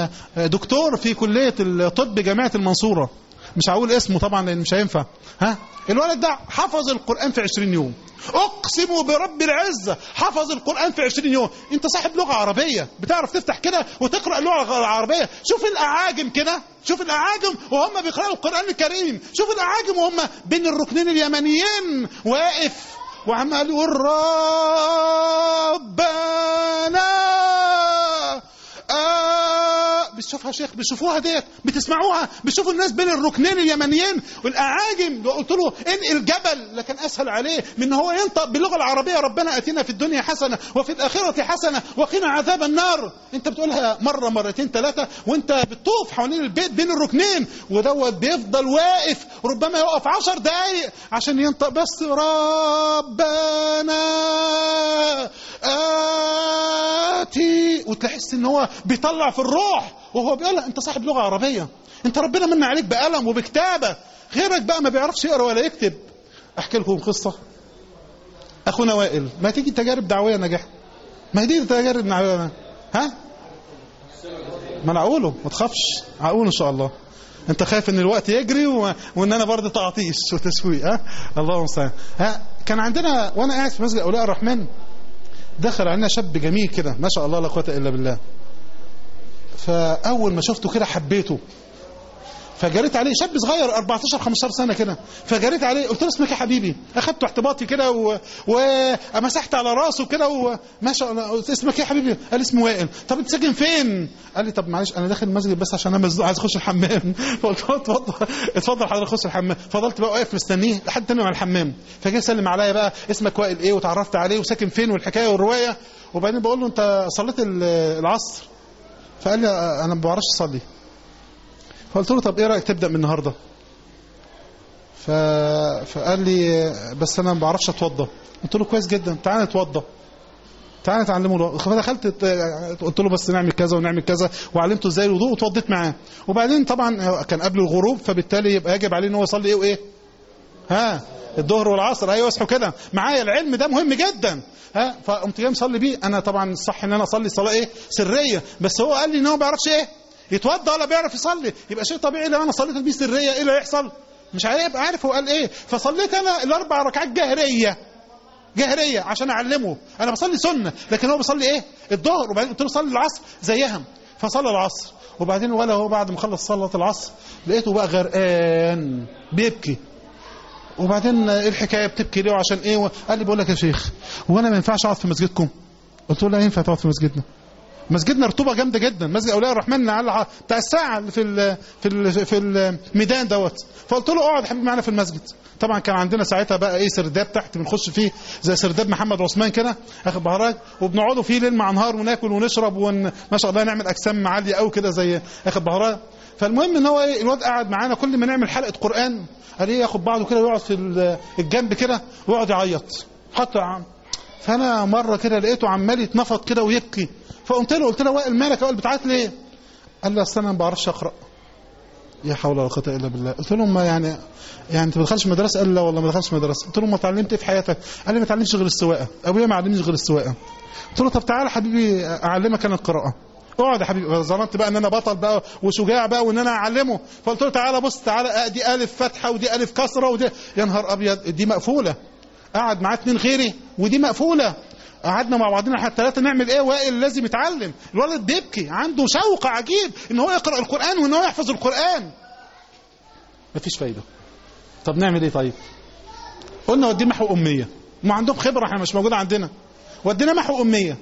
C: دكتور في كلية الطب جامعة المنصورة مش هقول اسمه طبعا لأن مش هينفع ها الولد ده حفظ القرآن في 20 يوم أقسم برب العزة حفظ القرآن في 20 يوم أنت صاحب لغة عربية بتعرف تفتح كده وتقرأ اللغة العربية شوف الأعاجم كده شوف الأعاجم وهم بيقرأوا القرآن الكريم شوف الأعاجم وهم بين الركنين اليمنيين واقف وعمال يقول ربنا آه بتشوفها يا شيخ بتشوفوها ديت بتسمعوها بتشوفوا الناس بين الركنين اليمنيين والاعاجم قلت له انقل جبل لكن اسهل عليه من ان هو ينطق باللغه العربيه ربنا اتينا في الدنيا حسنه وفي الاخره حسنه وقنا عذاب النار انت بتقولها مره مرتين ثلاثه وانت بتطوف حوالين البيت بين الركنين ودوت بيفضل واقف ربما يقف عشر دقايق عشان ينطق بس ربنا آتي وتحس ان هو بيطلع في الروح وهو بيقول انت صاحب لغه عربيه انت ربنا من عليك بقلم وبكتابه غيرك بقى ما بيعرفش يقرا ولا يكتب احكي لكم قصه اخونا وائل ما تيجي تجارب دعويه نجاح ما هي دي تجارب دعويه ها ما انا اقوله ما تخافش هقوله ان شاء الله انت خايف ان الوقت يجري و... وان انا برضه تعطيش وتسويق ها اللهم المستعان ها كان عندنا وانا قاعد في مسجد اولياء الرحمن دخل علينا شاب جميل كده ما شاء الله لا قوه الا بالله فاول ما شفته كده حبيته فجريت عليه شاب صغير 14 15 سنه كده فجريت عليه قلت له اسمك يا حبيبي اخدته احتباطي كده و... ومسحت على راسه كده وما شاء الله قلت اسمك يا حبيبي قال اسمه وائل طب انت ساكن فين قال لي طب معلش انا داخل المسجد بس عشان انا مزنوق عايز اخش الحمام فقلت له اتفضل اتفضل حضرتك خش الحمام فضلت بقى واقف مستنيه لحد تاني مع الحمام فجاي سلم عليا بقى اسمك وائل ايه وتعرفت عليه وساكن فين والحكايه والروايه وبعدين بقول له انت صليت العصر فقال لي انا ما بعرفش اصلي فقلت له طب ايه رايك تبدا من النهارده ف... فقال لي بس انا ما بعرفش اتوضى قلت له كويس جدا تعالى نتوضى تعالى نتعلمه الوضوء فدخلت قلت له بس نعمل كذا ونعمل كذا وعلمته ازاي الوضوء واتوضيت معاه وبعدين طبعا كان قبل الغروب فبالتالي يبقى يجب عليه ان هو يصلي ايه وايه ها الظهر والعصر ايوه اصحوا كده معايا العلم ده مهم جدا ها فقمت جاي مصلي بيه انا طبعا الصح ان انا اصلي صلاه ايه سريه بس هو قال لي ان هو ما بيعرفش ايه يتوضى ولا بيعرف يصلي يبقى شيء طبيعي لو انا صليت بيه سريه ايه اللي هيحصل مش هيبقى عارف هو قال ايه فصليت انا الاربع ركعات جهريه جهريه عشان اعلمه انا بصلي سنه لكن هو بيصلي ايه الظهر وبعدين قلت له صلي العصر زيها فصلى العصر وبعدين ولا هو بعد ما خلص صلاه العصر لقيته بقى غرقان بيبكي وبعدين ايه الحكايه بتبكي ليه وعشان ايه قال لي بقول لك يا شيخ وانا ما ينفعش اقعد في مسجدكم قلت له لا ينفع تقعد في مسجدنا مسجدنا رطوبه جامده جدا مسجد اولياء الرحمن على بتاع الساعه اللي في ال في ال في الميدان دوت فقلت له اقعد حبيبي معانا في المسجد طبعا كان عندنا ساعتها بقى ايه سرداب تحت بنخش فيه زي سرداب محمد عثمان كده اخد بهراج وبنقعدوا فيه ليل مع نهار وناكل ونشرب ون ما شاء الله نعمل اجسام عاليه قوي كده زي اخد بهراج فالمهم ان هو ايه الواد قاعد معانا كل ما نعمل حلقه قران قال ايه ياخد بعضه كده ويقعد في الجنب كده ويقعد يعيط حط يا عم فانا مره كده لقيته عمال يتنفض كده ويبكي فقمت له قلت له وائل مالك يا وائل بتعيط ليه قال لي اصل انا ما بعرفش اقرا يا حول ولا قوه الا بالله قلت له ما يعني يعني انت ما دخلتش مدرسه قال لا والله ما دخلتش مدرسه قلت له ما اتعلمت ايه في حياتك قال لي ما اتعلمتش غير السواقه ابويا ما علمنيش غير السواقه قلت له طب تعالى حبيبي اعلمك انا القراءه اقعد يا حبيبي ظننت بقى ان انا بطل بقى وشجاع بقى وان انا اعلمه فقلت له تعالى بص تعالى دي الف فتحه ودي الف كسره ودي يا نهار ابيض دي مقفوله قعد معاه اتنين غيري ودي مقفوله قعدنا مع بعضنا احنا الثلاثه نعمل ايه وائل لازم يتعلم الولد بيبكي عنده شوق عجيب ان هو يقرا القران وان هو يحفظ القران مفيش فايده طب نعمل ايه طيب قلنا وديه محو اميه ما عندهم خبره احنا مش موجوده عندنا ودينا محو اميه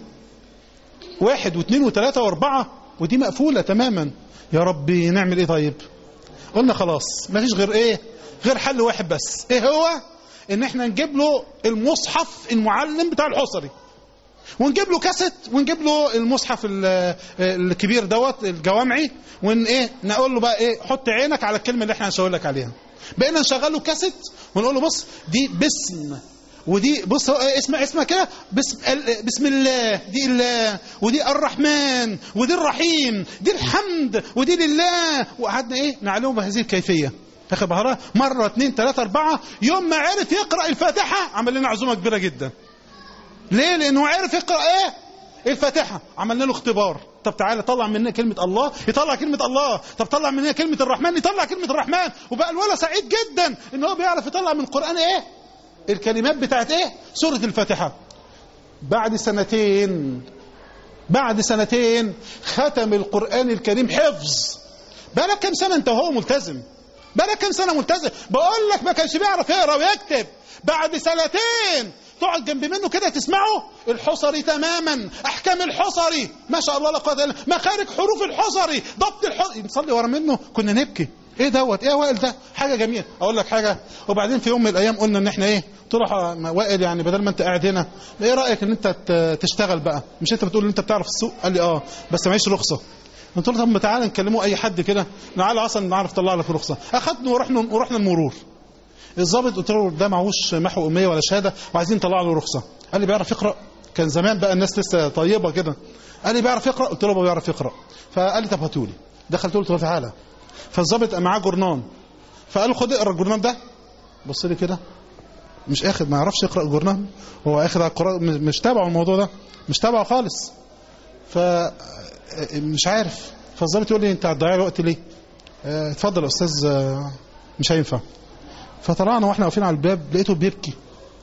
C: واحد واثنين وثلاثه واربعه ودي مقفوله تماما يا ربي نعمل ايه طيب قلنا خلاص مفيش غير ايه غير حل واحد بس ايه هو ان احنا نجيب له المصحف المعلم بتاع الحصري ونجيب له كاسيت ونجيب له المصحف ال- الكبير دوت الجوامعي ون ايه نقول له بقى ايه حط عينك على الكلمه اللي احنا هنشاور لك عليها بقينا نشغل له كاسيت ونقول له بص دي باسم ودي بص هو إيه اسمها اسمها كده بسم ال- بسم الله دي الله ودي الرحمن ودي الرحيم دي الحمد ودي لله وقعدنا ايه نعلمه بهذه الكيفيه اخر بهارة مرة اثنين ثلاثة أربعة يوم ما عرف يقرأ الفاتحة عمل لنا عزومة كبيرة جدا ليه لأنه عرف يقرأ إيه الفاتحة عملنا له اختبار طب تعالى طلع مننا كلمة الله يطلع كلمة الله طب طلع مننا كلمة الرحمن يطلع كلمة الرحمن وبقى الولد سعيد جدا ان هو بيعرف يطلع من القرآن ايه الكلمات بتاعت ايه سورة الفاتحة بعد سنتين بعد سنتين ختم القرآن الكريم حفظ بقى كم سنة انت وهو ملتزم بقى كم سنة ملتزم بقول لك ما كانش بيعرف يقرا ويكتب بعد سنتين تقعد جنب منه كده تسمعه الحصري تماما احكام الحصري ما شاء الله لا قوه الا بالله مخارج حروف الحصري ضبط الحصري نصلي ورا منه كنا نبكي ايه دوت ايه يا وائل ده حاجه جميله اقول لك حاجه وبعدين في يوم من الايام قلنا ان احنا ايه قلت له يا وائل يعني بدل ما انت قاعد هنا ايه رايك ان انت ت- تشتغل بقى مش انت بتقول ان انت بتعرف السوق قال لي اه بس معيش رخصه قلت له طب ما تعالى نكلمه اي حد كده تعالى اصلا نعرف نطلع لك رخصه اخدنا ورحنا ورحنا المرور الضابط قلت له ده معهوش محو اميه ولا شهاده وعايزين نطلع له رخصه قال لي بيعرف يقرا كان زمان بقى الناس لسه طيبه كده قال لي بيعرف يقرا قلت له هو بيعرف يقرا فقال لي طب هاتولي دخلت له قلت له تعالى فالضابط معاه جورنان فقال له خد اقرا الجورنان ده بص لي كده مش اخد ما يعرفش يقرا الجورنان هو اخد على القران مش- مش تابعه الموضوع ده مش تابعه خالص ف مش عارف فالظابط يقول لي انت هتضيع لي وقت ليه؟ اه، اتفضل يا استاذ اه، مش هينفع فطلعنا واحنا واقفين على الباب لقيته بيبكي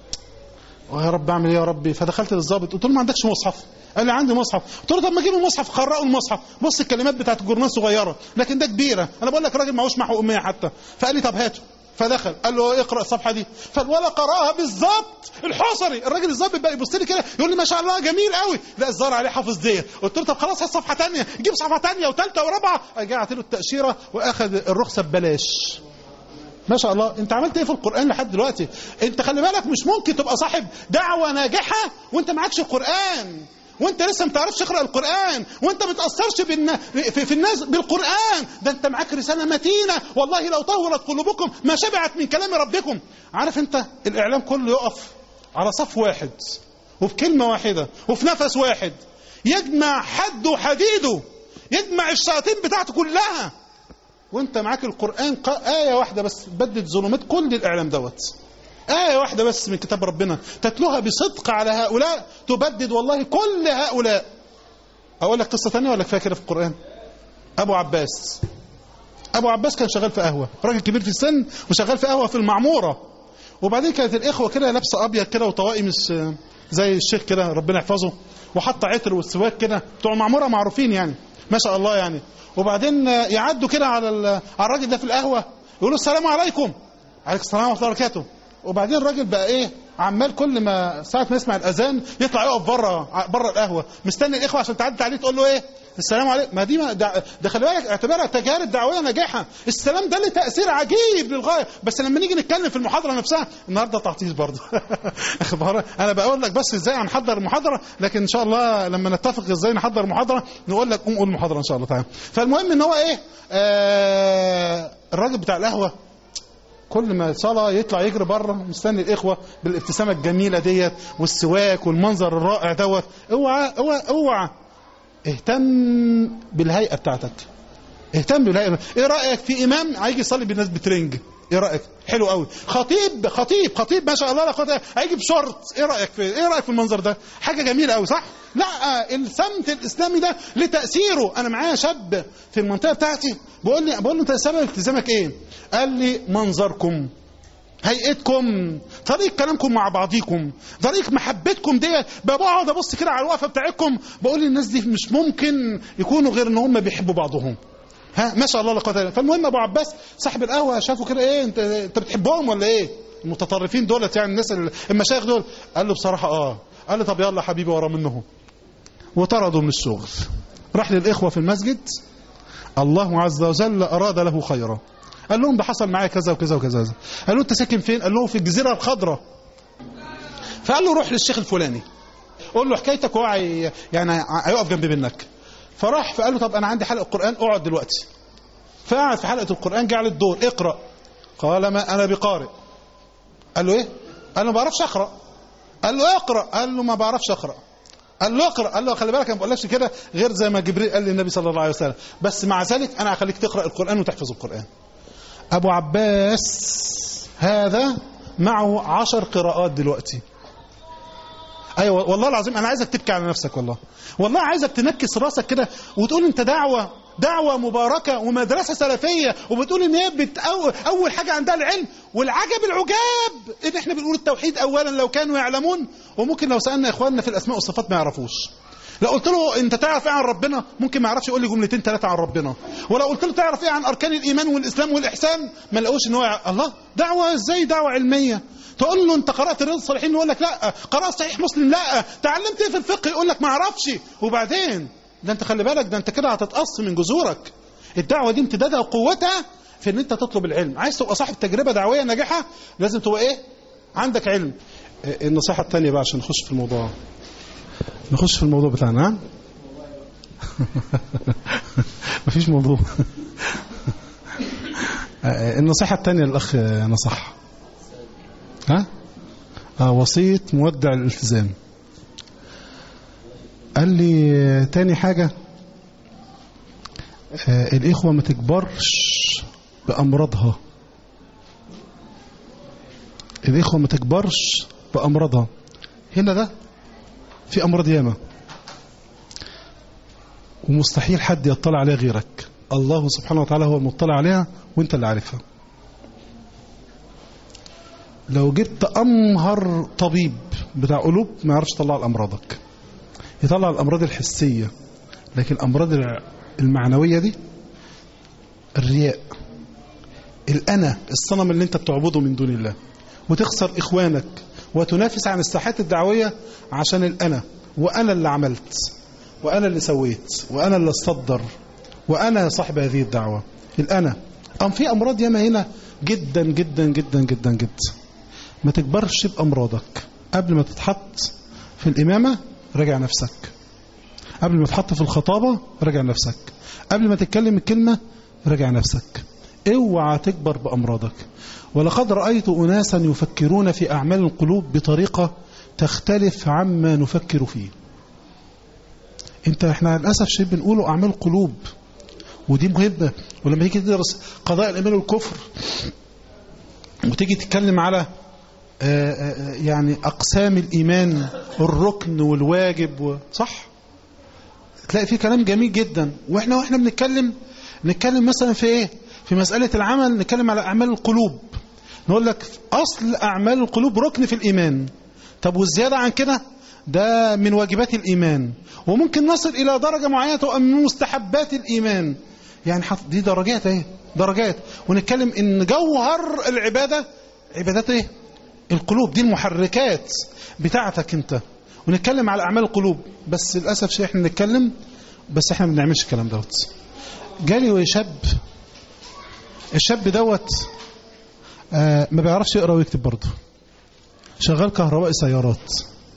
C: ويا رب اعمل ايه يا ربي فدخلت للظابط قلت له ما عندكش مصحف قال لي عندي مصحف قلت له طب ما اجيب المصحف قرأوا المصحف بص الكلمات بتاعت الجورنال صغيره لكن ده كبيره انا بقول لك راجل معهوش محو اميه حتى فقال لي طب هاته فدخل قال له اقرا الصفحه دي فالولا قراها بالظبط الحصري الراجل الظابط بقى يبص لي كده يقول لي ما شاء الله جميل قوي لا الظاهر عليه حافظ ديت قلت له طب خلاص هات صفحه ثانيه جيب صفحه ثانيه وثالثه ورابعه رجعت له التاشيره واخذ الرخصه ببلاش ما شاء الله انت عملت ايه في القران لحد دلوقتي انت خلي بالك مش ممكن تبقى صاحب دعوه ناجحه وانت معكش القران وانت لسه ما تعرفش تقرا القران وانت ما تاثرش بالنا في, في الناس بالقران ده انت معاك رساله متينه والله لو طولت قلوبكم ما شبعت من كلام ربكم عارف انت الاعلام كله يقف على صف واحد وبكلمه واحده وفي نفس واحد يجمع حده وحديده يجمع الشياطين بتاعته كلها وانت معاك القرآن ق- آية واحدة بس بدت ظلمات كل الإعلام دوت آية واحدة بس من كتاب ربنا تتلوها بصدق على هؤلاء تبدد والله كل هؤلاء أقول لك قصة تانية ولا كفاية كده في القرآن أبو عباس أبو عباس كان شغال في قهوة راجل كبير في السن وشغال في قهوة في المعمورة وبعدين كانت الإخوة كده لابسة أبيض كده وطواقي مش زي الشيخ كده ربنا يحفظه وحط عطر والسواك كده بتوع المعمورة معروفين يعني ما شاء الله يعني وبعدين يعدوا كده على ال- على الراجل ده في القهوة يقولوا السلام عليكم عليكم السلام ورحمة الله وبركاته وبعدين الراجل بقى ايه عمال كل ما ساعة ما يسمع الأذان يطلع يقف بره بره القهوة مستني الإخوة عشان تعدي عليه تقول له ايه السلام عليكم ما دي ما ده, ده خلي بالك اعتبرها تجارب دعويه ناجحه السلام ده له تاثير عجيب للغايه بس لما نيجي نتكلم في المحاضره نفسها النهارده تعطيش برضه اخبار انا بقول لك بس ازاي هنحضر المحاضره لكن ان شاء الله لما نتفق ازاي نحضر المحاضره نقول لك قوم قول المحاضره ان شاء الله تعالى فالمهم ان هو ايه آه الراجل بتاع القهوه كل ما صلاة يطلع يجري بره مستني الإخوة بالابتسامة الجميلة ديت والسواك والمنظر الرائع دوت اوعى اوعى اوعى اهتم بالهيئة بتاعتك اهتم بالهيئة ايه رأيك في إمام هيجي يصلي بالناس بترنج ايه رأيك حلو قوي خطيب خطيب خطيب ما شاء الله لا قوه إلا- هيجي بشورت ايه رأيك في ايه رأيك في المنظر ده حاجة جميلة قوي صح لا السمت الإسلامي ده لتأثيره أنا معايا شاب في المنطقة بتاعتي بقول لي بقول له أنت سبب التزامك إيه قال لي منظركم هيئتكم طريقة كلامكم مع بعضيكم طريقة محبتكم ديت بقعد ابص كده على الوقفة بتاعتكم بقول الناس دي مش ممكن يكونوا غير ان هم بيحبوا بعضهم ها ما شاء الله لا قوه الا بالله فالمهم ابو عباس صاحب القهوه شافوا كده ايه انت انت بتحبهم ولا ايه المتطرفين دولت يعني الناس ال- المشايخ دول قال له بصراحه اه قال له طب يلا حبيبي ورا منهم وطردوا من الشغل راح للاخوه في المسجد الله عز وجل اراد له خيرا قال لهم ده حصل معايا كذا وكذا وكذا قال له انت ساكن فين قال له في الجزيره الخضراء فقال له روح للشيخ الفلاني قول له حكايتك وهو هي- يعني هيقف جنب منك فراح فقال له طب انا عندي حلقه قران اقعد دلوقتي فقعد في حلقه القران جه على الدور اقرا قال ما انا بقارئ قال له ايه قال له ما بعرفش اقرا قال له اقرا قال له ما بعرفش اقرا قال له اقرا قال له خلي بالك انا ما بقولكش كده غير زي ما جبريل قال للنبي صلى الله عليه وسلم بس مع ذلك انا هخليك تقرا القران وتحفظ القران ابو عباس هذا معه عشر قراءات دلوقتي ايوه والله العظيم انا عايزك تبكي على نفسك والله والله عايزك تنكس راسك كده وتقول انت دعوه دعوه مباركه ومدرسه سلفيه وبتقول ان هي بتأو اول حاجه عندها العلم والعجب العجاب ان احنا بنقول التوحيد اولا لو كانوا يعلمون وممكن لو سالنا اخواننا في الاسماء والصفات ما يعرفوش لو قلت له انت تعرف ايه عن ربنا ممكن ما يعرفش يقول لي جملتين ثلاثه عن ربنا ولو قلت له تعرف ايه عن اركان الايمان والاسلام والاحسان ما لقوش ان هو يع- الله دعوه ازاي دعوه علميه تقول له انت قرات رياض الصالحين يقول لك لا قرات صحيح مسلم لا تعلمت ايه في الفقه يقول لك ما اعرفش وبعدين ده انت خلي بالك ده انت كده هتتقص من جذورك الدعوه دي امتدادها وقوتها في ان انت تطلب العلم عايز تبقى صاحب تجربه دعويه ناجحه لازم تبقى ايه عندك علم اه، النصيحه الثانيه بقى عشان نخش في الموضوع نخش في الموضوع بتاعنا ها؟ مفيش موضوع اه، النصيحه الثانيه الاخ نصح ها آه وصيه مودع الالتزام قال لي تاني حاجه آه، الإخوة ما تكبرش بأمراضها الإخوة ما تكبرش بأمراضها هنا ده في أمراض ياما ومستحيل حد يطلع عليها غيرك الله سبحانه وتعالى هو المطلع عليها وانت اللي عارفها لو جبت أمهر طبيب بتاع قلوب ما يعرفش يطلع الأمراضك يطلع الأمراض الحسية لكن الأمراض المعنوية دي الرياء الأنا الصنم اللي انت بتعبده من دون الله وتخسر إخوانك وتنافس عن الساحات الدعوية عشان الأنا وأنا اللي عملت وأنا اللي سويت وأنا اللي اصدر وأنا صاحب هذه الدعوة الأنا أم في أمراض ياما هنا جدا جدا جدا جدا جدا ما تكبرش بأمراضك قبل ما تتحط في الإمامة راجع نفسك قبل ما تحط في الخطابة راجع نفسك قبل ما تتكلم الكلمة راجع نفسك اوعى تكبر بأمراضك ولقد رأيت أناسا يفكرون في أعمال القلوب بطريقة تختلف عما نفكر فيه انت احنا للأسف شيء بنقوله أعمال قلوب ودي مهمة ولما يجي تدرس قضايا الإيمان والكفر وتيجي تتكلم على آه، آه، يعني أقسام الإيمان الركن والواجب و- صح تلاقي فيه كلام جميل جدا واحنا واحنا بنتكلم نتكلم مثلا في ايه في مسألة العمل نتكلم على أعمال القلوب نقول لك أصل أعمال القلوب ركن في الإيمان طب والزيادة عن كده ده من واجبات الإيمان وممكن نصل إلى درجة معينة تبقى من مستحبات الإيمان يعني حط دي درجات اهي درجات ونتكلم إن جوهر العبادة عبادات ايه القلوب دي المحركات بتاعتك انت ونتكلم على أعمال القلوب بس للأسف شيء احنا نتكلم بس احنا ما بنعملش الكلام دوت جالي شاب الشاب دوت آه ما بيعرفش يقرا ويكتب برضه شغال كهربائي سيارات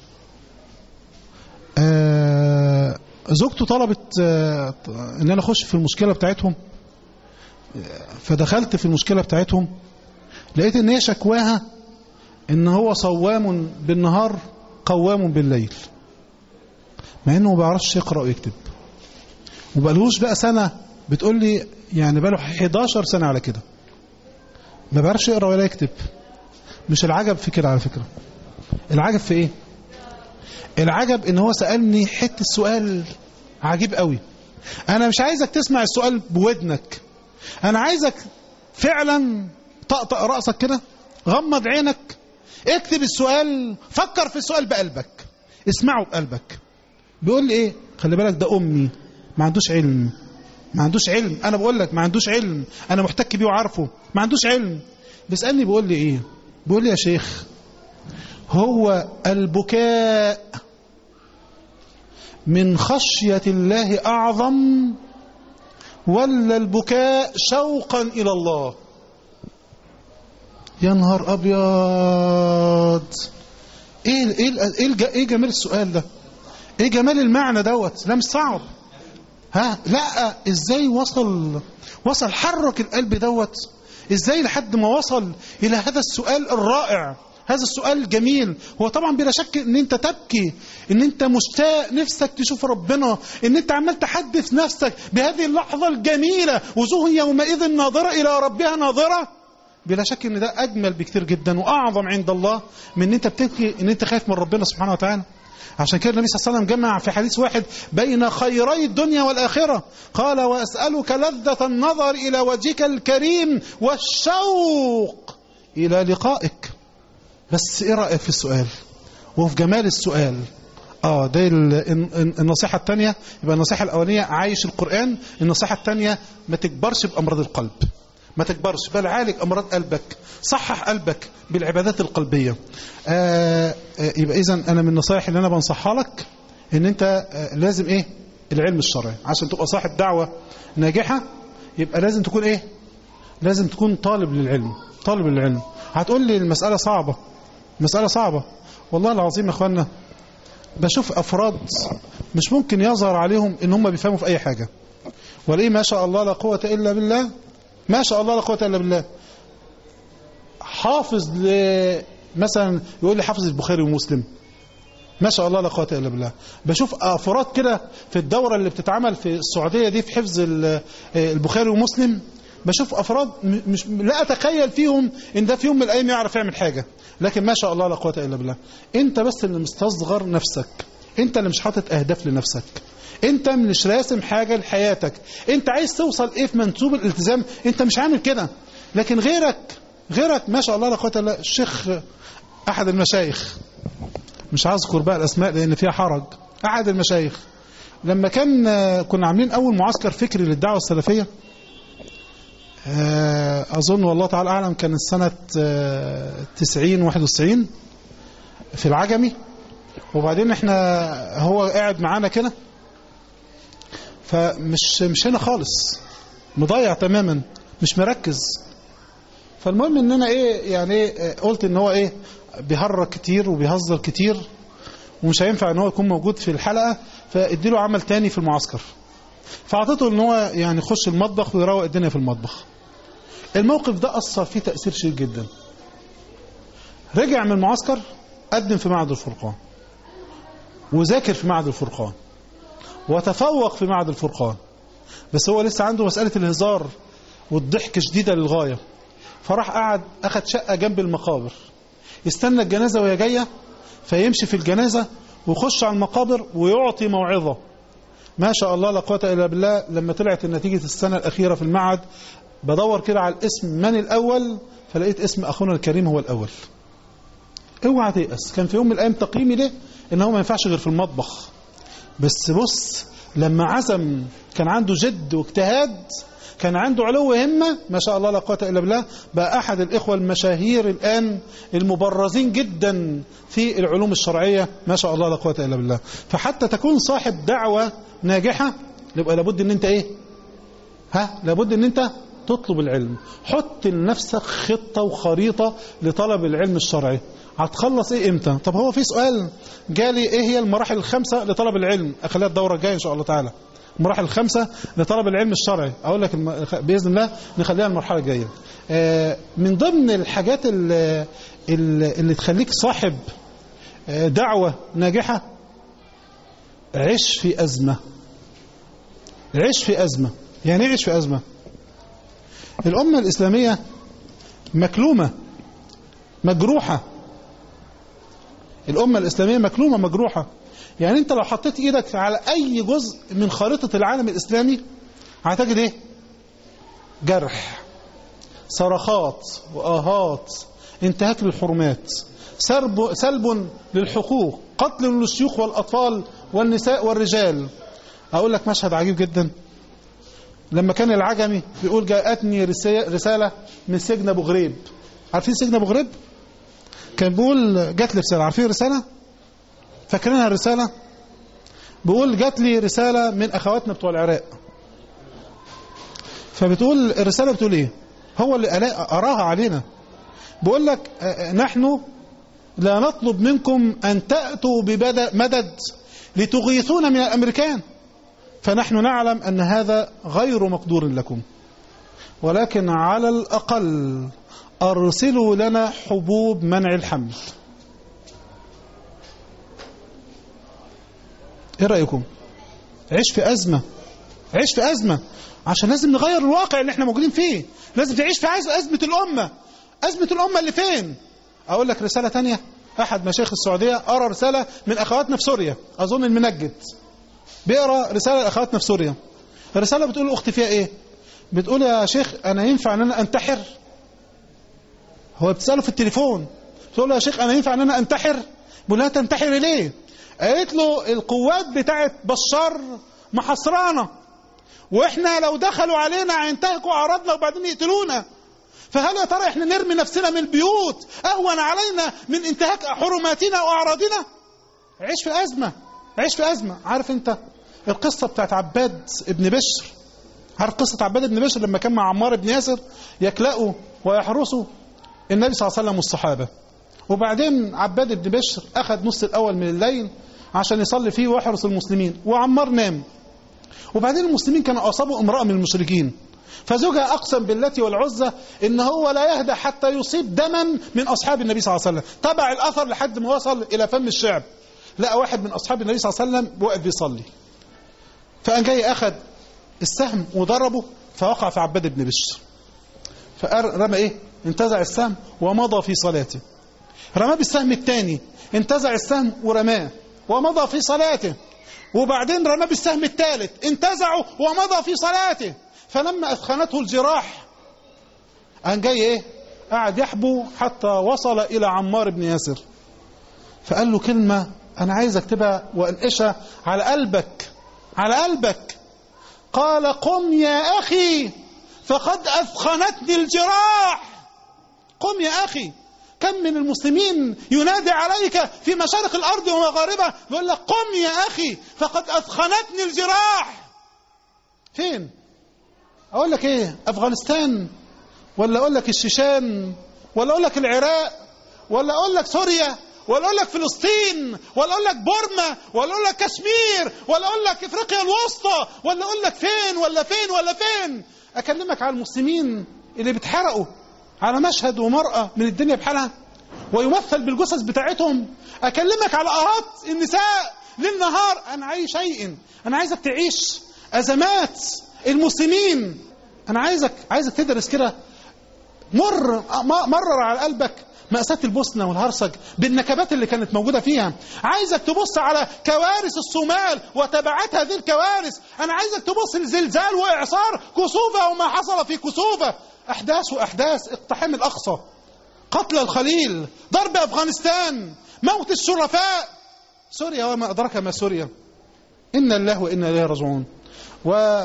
C: آه زوجته طلبت آه ان انا اخش في المشكله بتاعتهم آه، فدخلت في المشكله بتاعتهم لقيت ان هي شكواها ان هو صوام بالنهار قوام بالليل مع انه ما بيعرفش يقرا ويكتب وبقالهوش بقى سنه بتقول لي يعني بقاله 11 سنه على كده ما بيعرفش يقرا ولا يكتب مش العجب في كده على فكره العجب في ايه العجب ان هو سالني حته سؤال عجيب قوي انا مش عايزك تسمع السؤال بودنك انا عايزك فعلا طقطق راسك كده غمض عينك اكتب السؤال فكر في السؤال بقلبك اسمعه بقلبك بيقول لي ايه خلي بالك ده امي ما عندوش علم ما عندوش علم انا بقول لك ما عندوش علم انا محتك بيه وعارفه ما عندوش علم بيسالني بيقول لي ايه بيقول لي يا شيخ هو البكاء من خشية الله أعظم ولا البكاء شوقا إلى الله يا نهار أبيض إيه, إيه, إيه, الج- إيه جمال السؤال ده إيه جمال المعنى دوت لا مش صعب ها لا إزاي وصل وصل حرك القلب دوت إزاي لحد ما وصل إلى هذا السؤال الرائع هذا السؤال الجميل هو طبعا بلا شك ان انت تبكي ان انت مشتاق نفسك تشوف ربنا ان انت عمال تحدث نفسك بهذه اللحظة الجميلة وجوه يومئذ ناظرة الى ربها ناظرة بلا شك ان ده اجمل بكتير جدا واعظم عند الله من ان انت بتبكي ان انت خايف من ربنا سبحانه وتعالى عشان كده النبي صلى الله عليه وسلم جمع في حديث واحد بين خيري الدنيا والآخرة قال وأسألك لذة النظر إلى وجهك الكريم والشوق إلى لقائك بس ايه رأيك في السؤال وفي جمال السؤال اه ده ال- الن- الن- النصيحة الثانية يبقى النصيحة الأولانية عايش القرآن النصيحة الثانية ما تكبرش بأمراض القلب ما تكبرش بل عالج أمراض قلبك صحح قلبك بالعبادات القلبية آه آه يبقى إذا أنا من النصائح اللي أنا بنصحها لك إن أنت آه لازم إيه العلم الشرعي عشان تبقى صاحب دعوة ناجحة يبقى لازم تكون إيه لازم تكون طالب للعلم طالب للعلم هتقول لي المسألة صعبة مسألة صعبة والله العظيم يا اخوانا بشوف افراد مش ممكن يظهر عليهم ان هم بيفهموا في اي حاجة ولاقيه ما شاء الله لا قوة الا بالله ما شاء الله لا قوة الا بالله حافظ ل مثلا يقول لي حافظ البخاري ومسلم ما شاء الله لا قوة الا بالله بشوف افراد كده في الدورة اللي بتتعمل في السعودية دي في حفظ ال- البخاري ومسلم بشوف افراد م- مش لا اتخيل فيهم ان ده في يوم من الايام يعرف يعمل حاجه لكن ما شاء الله لا قوه الا بالله انت بس اللي مستصغر نفسك انت اللي مش حاطط اهداف لنفسك انت مش راسم حاجه لحياتك انت عايز توصل ايه في منسوب الالتزام انت مش عامل كده لكن غيرك غيرك ما شاء الله لا قوه الا بالله الشيخ احد المشايخ مش هذكر بقى الاسماء لان فيها حرج احد المشايخ لما كان كنا عاملين اول معسكر فكري للدعوه السلفيه آه، أظن والله تعالى أعلم كانت سنة آه، 90 91 في العجمي وبعدين احنا هو قاعد معانا كده فمش مش هنا خالص مضيع تماما مش مركز فالمهم ان انا ايه يعني ايه آه، قلت ان هو ايه بيهرج كتير وبيهزر كتير ومش هينفع ان هو يكون موجود في الحلقة فاديله عمل تاني في المعسكر فاعطيته ان هو يعني يخش المطبخ ويروق الدنيا في المطبخ الموقف ده أثر فيه تأثير شديد جدا رجع من المعسكر قدم في معهد الفرقان وذاكر في معهد الفرقان وتفوق في معهد الفرقان بس هو لسه عنده مسألة الهزار والضحك شديدة للغاية فراح قعد أخد شقة جنب المقابر يستنى الجنازة وهي جاية فيمشي في الجنازة ويخش على المقابر ويعطي موعظة ما شاء الله لا قوة إلا بالله لما طلعت النتيجة السنة الأخيرة في المعهد بدور كده على الاسم من الأول فلقيت اسم أخونا الكريم هو الأول اوعى تيأس كان في يوم من الأيام تقييمي له إن هو ما ينفعش غير في المطبخ بس بص لما عزم كان عنده جد واجتهاد كان عنده علو همة ما شاء الله لا قوة إلا بالله بقى أحد الإخوة المشاهير الآن المبرزين جدا في العلوم الشرعية ما شاء الله لا قوة إلا بالله فحتى تكون صاحب دعوة ناجحة يبقى لابد ان انت ايه ها لابد ان انت تطلب العلم حط لنفسك خطة وخريطة لطلب العلم الشرعي هتخلص ايه امتى طب هو في سؤال جالي ايه هي المراحل الخمسة لطلب العلم اخليها الدورة الجاية ان شاء الله تعالى المراحل الخمسة لطلب العلم الشرعي أقول لك الم... بإذن الله نخليها المرحلة الجاية آه، من ضمن الحاجات اللي, اللي تخليك صاحب آه، دعوة ناجحة عيش في أزمة عيش في أزمة يعني ايه عيش في أزمة الأمة الإسلامية مكلومة مجروحة الأمة الإسلامية مكلومة مجروحة يعني أنت لو حطيت إيدك على أي جزء من خارطة العالم الإسلامي هتجد إيه جرح صرخات وآهات انتهاك للحرمات سرب سلب للحقوق قتل للشيوخ والأطفال والنساء والرجال أقول لك مشهد عجيب جدا لما كان العجمي بيقول جاءتني رسا- رسالة من سجن أبو غريب عارفين سجن أبو غريب كان بيقول جات لي رسالة عارفين الرسالة فاكرينها الرسالة بيقول جات لي رسالة من أخواتنا بتوع العراق فبتقول الرسالة بتقول إيه هو اللي ألا- أراها علينا بيقول لك آه، آه، نحن لا نطلب منكم أن تأتوا بمدد لتغيثونا من الأمريكان فنحن نعلم أن هذا غير مقدور لكم ولكن على الأقل أرسلوا لنا حبوب منع الحمل إيه رأيكم عيش في أزمة عيش في أزمة عشان لازم نغير الواقع اللي احنا موجودين فيه لازم تعيش في عز- أزمة الأمة أزمة الأمة اللي فين أقول لك رسالة تانية أحد مشايخ السعودية أرى رسالة من أخواتنا في سوريا أظن المنجد بيقرا رساله لاخواتنا في سوريا الرساله بتقول الاخت فيها ايه بتقول يا شيخ انا ينفع ان انا انتحر هو بتساله في التليفون بتقول له يا شيخ انا ينفع ان انا انتحر بيقول لها تنتحر ليه قالت له القوات بتاعت بشار محصرانا واحنا لو دخلوا علينا هينتهكوا اعراضنا وبعدين يقتلونا فهل يا ترى احنا نرمي نفسنا من البيوت اهون علينا من انتهاك حرماتنا واعراضنا عيش في أزمة عيش في أزمة عارف أنت القصة بتاعت عباد ابن بشر عارف قصة عباد ابن بشر لما كان مع عمار بن ياسر يكلأوا ويحرسوا النبي صلى الله عليه وسلم والصحابة وبعدين عباد بن بشر أخذ نص الأول من الليل عشان يصلي فيه ويحرس المسلمين وعمار نام وبعدين المسلمين كانوا أصابوا امرأة من المشركين فزوجها أقسم بالتي والعزة إن هو لا يهدى حتى يصيب دما من أصحاب النبي صلى الله عليه وسلم تبع الأثر لحد ما وصل إلى فم الشعب لقى واحد من أصحاب النبي صلى الله عليه وسلم واقف بيصلي فقام جاي أخذ السهم وضربه فوقع في عباد بن بشر فرمى إيه انتزع السهم ومضى في صلاته رماه بالسهم الثاني انتزع السهم ورماه ومضى في صلاته وبعدين رماه بالسهم الثالث انتزعه ومضى في صلاته فلما أثخنته الجراح قام جاي ايه قعد يحبو حتى وصل إلى عمار بن ياسر فقال له كلمة أنا عايز أكتبها وأنقشها على قلبك على قلبك قال قم يا أخي فقد أثخنتني الجراح قم يا أخي كم من المسلمين ينادي عليك في مشارق الأرض ومغاربها يقول لك قم يا أخي فقد أثخنتني الجراح فين أقول لك إيه أفغانستان ولا أقول لك الشيشان ولا أقول لك العراق ولا أقول لك سوريا ولا أقول لك فلسطين ولا أقول لك بورما ولا أقول لك كشمير ولا أقول لك إفريقيا الوسطى ولا أقول لك فين ولا فين ولا فين أكلمك على المسلمين اللي بيتحرقوا على مشهد ومرأة من الدنيا بحالها ويمثل بالجثث بتاعتهم أكلمك على أهات النساء للنهار أنا عايز شيء أنا عايزك تعيش أزمات المسلمين أنا عايزك عايزك تدرس كده مر مرر على قلبك مأساة البوسنة والهرسك بالنكبات اللي كانت موجودة فيها عايزك تبص على كوارث الصومال وتبعات هذه الكوارث أنا عايزك تبص لزلزال وإعصار كسوفة وما حصل في كسوفة أحداث وأحداث اقتحام الأقصى قتل الخليل ضرب أفغانستان موت الشرفاء سوريا وما أدرك ما سوريا إن الله وإنا إليه راجعون و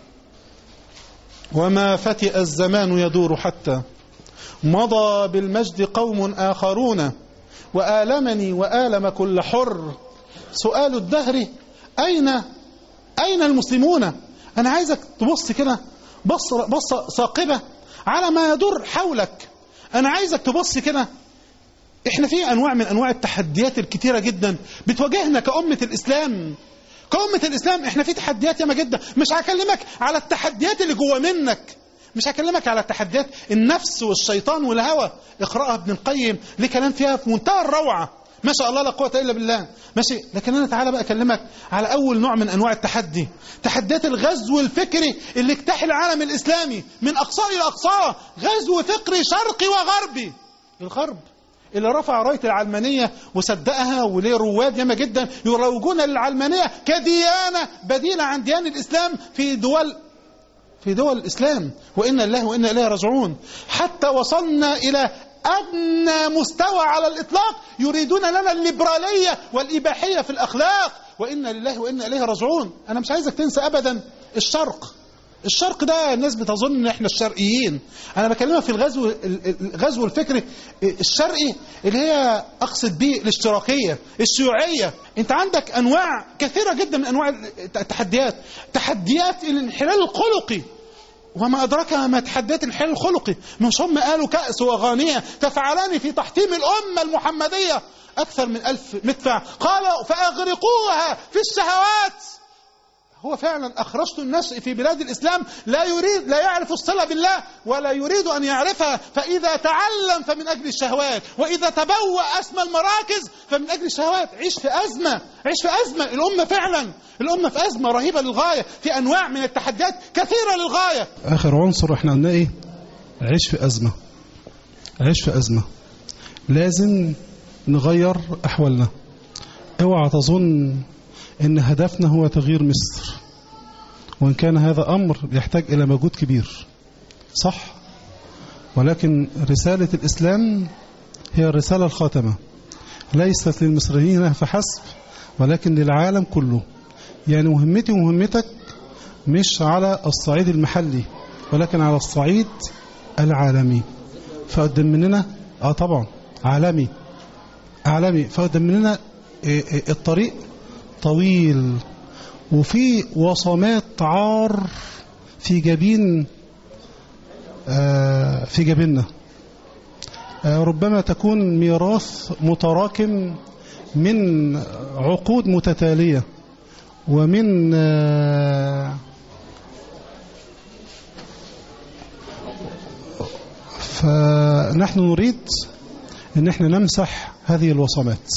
C: وما فتئ الزمان يدور حتى مضى بالمجد قوم آخرون وآلمني وآلم كل حر سؤال الدهر أين أين المسلمون أنا عايزك تبص كده بص بص ثاقبة على ما يدور حولك أنا عايزك تبص كده إحنا في أنواع من أنواع التحديات الكتيرة جدا بتواجهنا كأمة الإسلام كأمة الإسلام احنا في تحديات ياما جدا مش هكلمك على التحديات اللي جوه منك مش هكلمك على تحديات النفس والشيطان والهوى اقرأها ابن القيم ليه كلام فيها في منتهى الروعة ما شاء الله لا قوة إلا بالله ماشي لكن أنا تعالى بقى أكلمك على أول نوع من أنواع التحدي تحديات الغزو الفكري اللي اجتاح العالم الإسلامي من أقصاه إلى أقصاه غزو فكري شرقي وغربي الغرب اللي رفع راية العلمانية وصدقها وليه رواد ياما جدا يروجون للعلمانية كديانة بديلة عن ديانة الإسلام في دول في دول الإسلام وإنا الله وإنا إليه راجعون حتى وصلنا إلى أدنى مستوى على الإطلاق يريدون لنا الليبرالية والإباحية في الأخلاق وإنا لله وإنا إليه راجعون أنا مش عايزك تنسى أبدا الشرق الشرق ده الناس بتظن ان احنا الشرقيين انا بكلمك في الغزو الغزو الفكري الشرقي اللي هي اقصد به الاشتراكيه الشيوعيه انت عندك انواع كثيره جدا من انواع التحديات تحديات الانحلال الخلقي وما أدرك ما تحديات الانحلال الخلقي مش هم قالوا كأس وغانية تفعلان في تحطيم الأمة المحمدية أكثر من ألف مدفع قالوا فأغرقوها في الشهوات هو فعلا أخرجت الناس في بلاد الإسلام لا يريد لا يعرف الصلة بالله ولا يريد أن يعرفها فإذا تعلم فمن أجل الشهوات وإذا تبوأ أسمى المراكز فمن أجل الشهوات عيش في أزمة عيش في أزمة الأمة فعلا الأمة في أزمة رهيبة للغاية في أنواع من التحديات كثيرة للغاية آخر عنصر احنا قلنا إيه عيش في أزمة عيش في أزمة لازم نغير أحوالنا اوعى تظن ان هدفنا هو تغيير مصر وان كان هذا امر يحتاج الى مجهود كبير صح ولكن رسالة الاسلام هي الرسالة الخاتمة ليست للمصريين فحسب ولكن للعالم كله يعني مهمتي ومهمتك مش على الصعيد المحلي ولكن على الصعيد العالمي فقدم مننا اه طبعا عالمي عالمي فقدم مننا الطريق طويل وفي وصمات عار في جبين آه في جبيننا آه ربما تكون ميراث متراكم من عقود متتالية ومن آه فنحن نريد ان احنا نمسح هذه الوصمات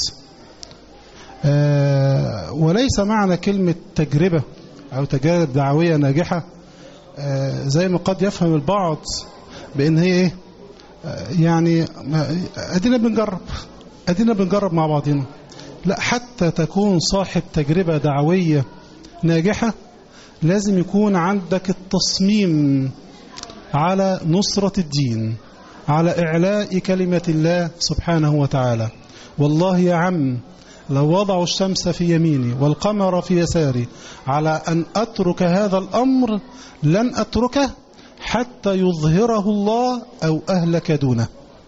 C: آه وليس معنى كلمة تجربة أو تجارب دعوية ناجحة آه زي ما قد يفهم البعض بأن هي إيه آه يعني أدينا بنجرب أدينا بنجرب مع بعضنا لا حتى تكون صاحب تجربة دعوية ناجحة لازم يكون عندك التصميم على نصرة الدين على إعلاء كلمة الله سبحانه وتعالى والله يا عم لو وضعوا الشمس في يميني والقمر في يساري على أن أترك هذا الأمر لن أتركه حتى يظهره الله أو أهلك دونه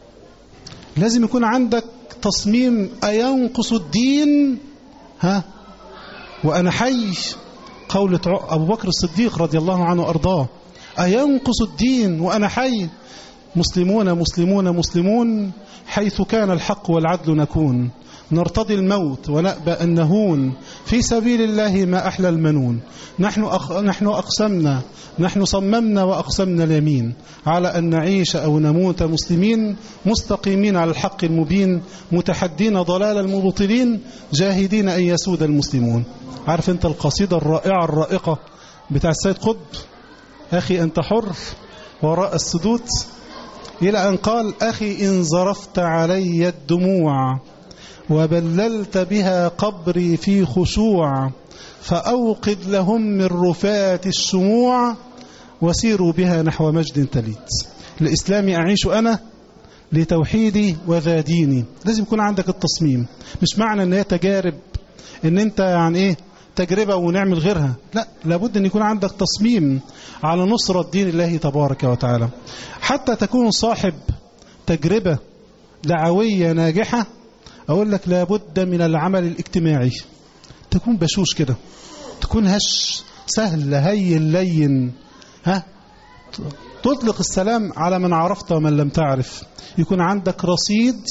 C: لازم يكون عندك تصميم أينقص الدين ها وأنا حي قولة أبو بكر الصديق رضي الله عنه أرضاه أينقص الدين وأنا حي مسلمون مسلمون مسلمون حيث كان الحق والعدل نكون نرتضي الموت ونأبى أن نهون في سبيل الله ما أحلى المنون نحن, أخ... نحن أقسمنا نحن صممنا وأقسمنا اليمين على أن نعيش أو نموت مسلمين مستقيمين على الحق المبين متحدين ضلال المبطلين جاهدين أن يسود المسلمون عارف أنت القصيدة الرائعة الرائقة بتاع السيد قطب أخي أنت حر وراء السدود إلى أن قال أخي إن زرفت علي الدموع وبللت بها قبري في خشوع فأوقد لهم من رفات الشموع وسيروا بها نحو مجد تليت الإسلام أعيش أنا لتوحيدي وذا ديني لازم يكون عندك التصميم مش معنى ان هي تجارب ان انت يعني ايه تجربة ونعمل غيرها لا لابد ان يكون عندك تصميم على نصرة دين الله تبارك وتعالى حتى تكون صاحب تجربة دعوية ناجحة أقول لك لابد من العمل الاجتماعي تكون بشوش كده تكون هش سهل هين لين ها تطلق السلام على من عرفت ومن لم تعرف يكون عندك رصيد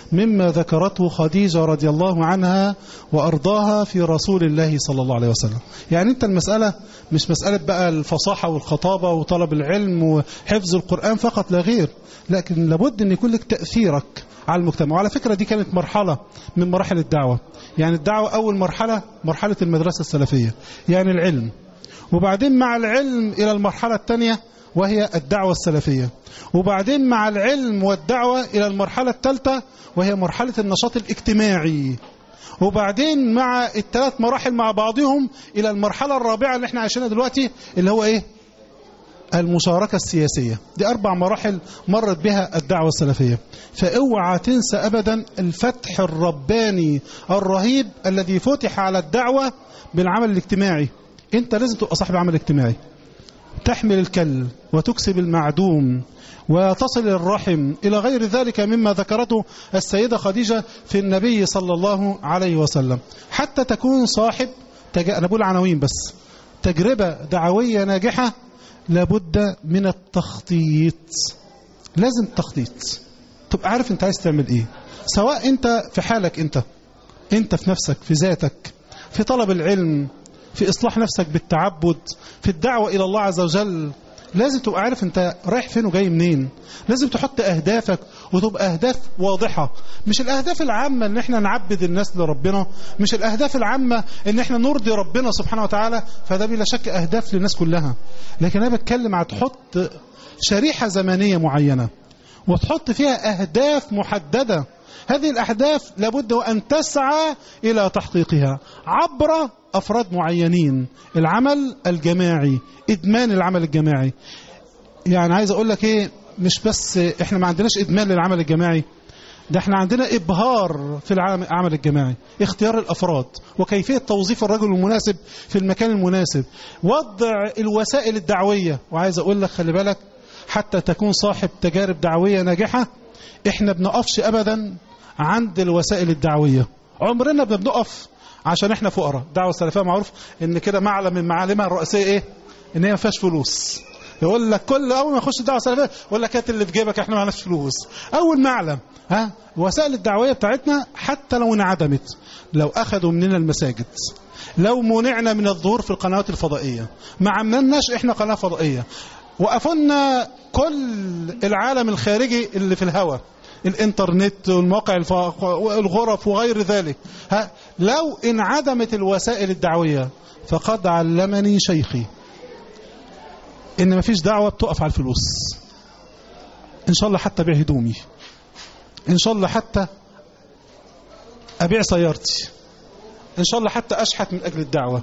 C: مما ذكرته خديجة رضي الله عنها وأرضاها في رسول الله صلى الله عليه وسلم يعني أنت المسألة مش مسألة بقى الفصاحة والخطابة وطلب العلم وحفظ القرآن فقط لا غير لكن لابد أن يكون لك تأثيرك على المجتمع وعلى فكرة دي كانت مرحلة من مراحل الدعوة يعني الدعوة أول مرحلة مرحلة المدرسة السلفية يعني العلم وبعدين مع العلم إلى المرحلة الثانية وهي الدعوة السلفية وبعدين مع العلم والدعوة إلى المرحلة الثالثة وهي مرحلة النشاط الاجتماعي وبعدين مع الثلاث مراحل مع بعضهم إلى المرحلة الرابعة اللي احنا عايشينها دلوقتي اللي هو إيه المشاركة السياسية دي أربع مراحل مرت بها الدعوة السلفية فاوعى تنسى أبدا الفتح الرباني الرهيب الذي فتح على الدعوة بالعمل الاجتماعي انت لازم تبقى صاحب عمل اجتماعي تحمل الكل وتكسب المعدوم وتصل الرحم إلى غير ذلك مما ذكرته السيدة خديجة في النبي صلى الله عليه وسلم حتى تكون صاحب تج... أنا بقول عناوين بس تجربة دعوية ناجحة لابد من التخطيط لازم تخطيط تبقى عارف انت عايز تعمل ايه سواء انت في حالك انت انت في نفسك في ذاتك في طلب العلم في إصلاح نفسك بالتعبد في الدعوة إلى الله عز وجل لازم تبقى عارف انت رايح فين وجاي منين لازم تحط أهدافك وتبقى أهداف واضحة مش الأهداف العامة ان احنا نعبد الناس لربنا مش الأهداف العامة ان احنا نرضي ربنا سبحانه وتعالى فده بلا شك أهداف للناس كلها لكن أنا بتكلم على تحط شريحة زمنية معينة وتحط فيها أهداف محددة هذه الأهداف لابد وأن تسعى إلى تحقيقها عبر أفراد معينين العمل الجماعي إدمان العمل الجماعي يعني عايز أقول لك إيه مش بس إحنا ما عندناش إدمان للعمل الجماعي ده احنا عندنا إبهار في العمل الجماعي اختيار الأفراد وكيفية توظيف الرجل المناسب في المكان المناسب وضع الوسائل الدعوية وعايز أقول لك خلي بالك حتى تكون صاحب تجارب دعوية ناجحة احنا بنقفش أبدا عند الوسائل الدعوية عمرنا ما بنقف عشان احنا فقراء الدعوة السلفية معروف ان كده معلم من معالمها الرئيسية ايه ان هي ما فيهاش فلوس يقول لك كل اول ما يخش الدعوه السلفيه يقول لك هات اللي في جيبك احنا ما معناش فلوس اول معلم ها الوسائل الدعويه بتاعتنا حتى لو انعدمت لو اخذوا مننا المساجد لو منعنا من الظهور في القنوات الفضائيه ما عملناش احنا قناه فضائيه وقفلنا كل العالم الخارجي اللي في الهواء الانترنت والمواقع الف... والغرف وغير ذلك ها لو انعدمت الوسائل الدعوية فقد علمني شيخي ان ما فيش دعوة بتقف على الفلوس ان شاء الله حتى بيع هدومي ان شاء الله حتى ابيع سيارتي ان شاء الله حتى اشحت من اجل الدعوة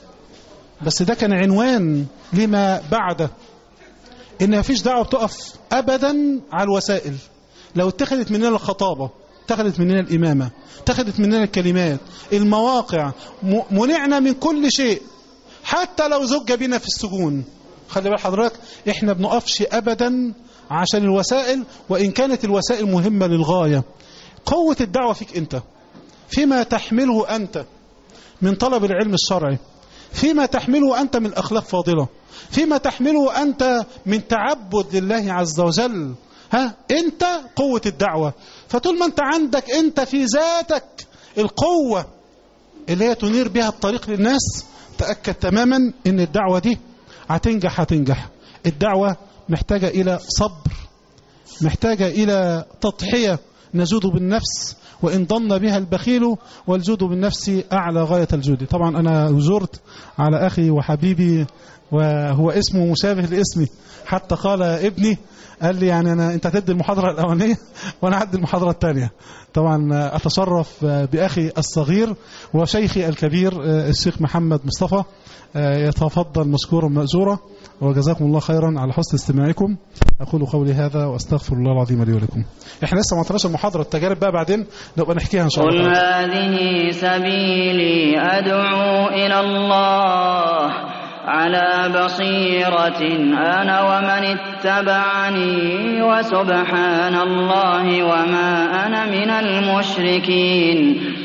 C: بس ده كان عنوان لما بعده ان ما فيش دعوة بتقف ابدا على الوسائل لو اتخذت مننا الخطابة اتخذت مننا الإمامة اتخذت مننا الكلمات المواقع منعنا من كل شيء حتى لو زج بنا في السجون خلي بال حضرتك احنا بنقفش أبدا عشان الوسائل وإن كانت الوسائل مهمة للغاية قوة الدعوة فيك أنت فيما تحمله أنت من طلب العلم الشرعي فيما تحمله أنت من أخلاق فاضلة فيما تحمله أنت من تعبد لله عز وجل ها انت قوة الدعوة فطول ما انت عندك انت في ذاتك القوة اللي هي تنير بها الطريق للناس تأكد تماما ان الدعوة دي هتنجح هتنجح الدعوة محتاجة الى صبر محتاجة الى تضحية نجود بالنفس وإن ضن بها البخيل والجود بالنفس أعلى غاية الجود طبعا أنا زرت على أخي وحبيبي وهو اسمه مشابه لاسمي حتى قال ابني قال لي يعني أنا أنت هتدي المحاضرة الأولانية وأنا هدي المحاضرة الثانية طبعا أتشرف بأخي الصغير وشيخي الكبير الشيخ محمد مصطفى يتفضل مشكورا مأجورا وجزاكم الله خيرا على حسن استماعكم أقول قولي هذا وأستغفر الله العظيم لي ولكم إحنا لسه ما طلعش المحاضرة التجارب بقى بعدين نبقى نحكيها إن شاء الله
E: قل هذه سبيلي أدعو إلى الله على بصيرة أنا ومن اتبعني وسبحان الله وما أنا من المشركين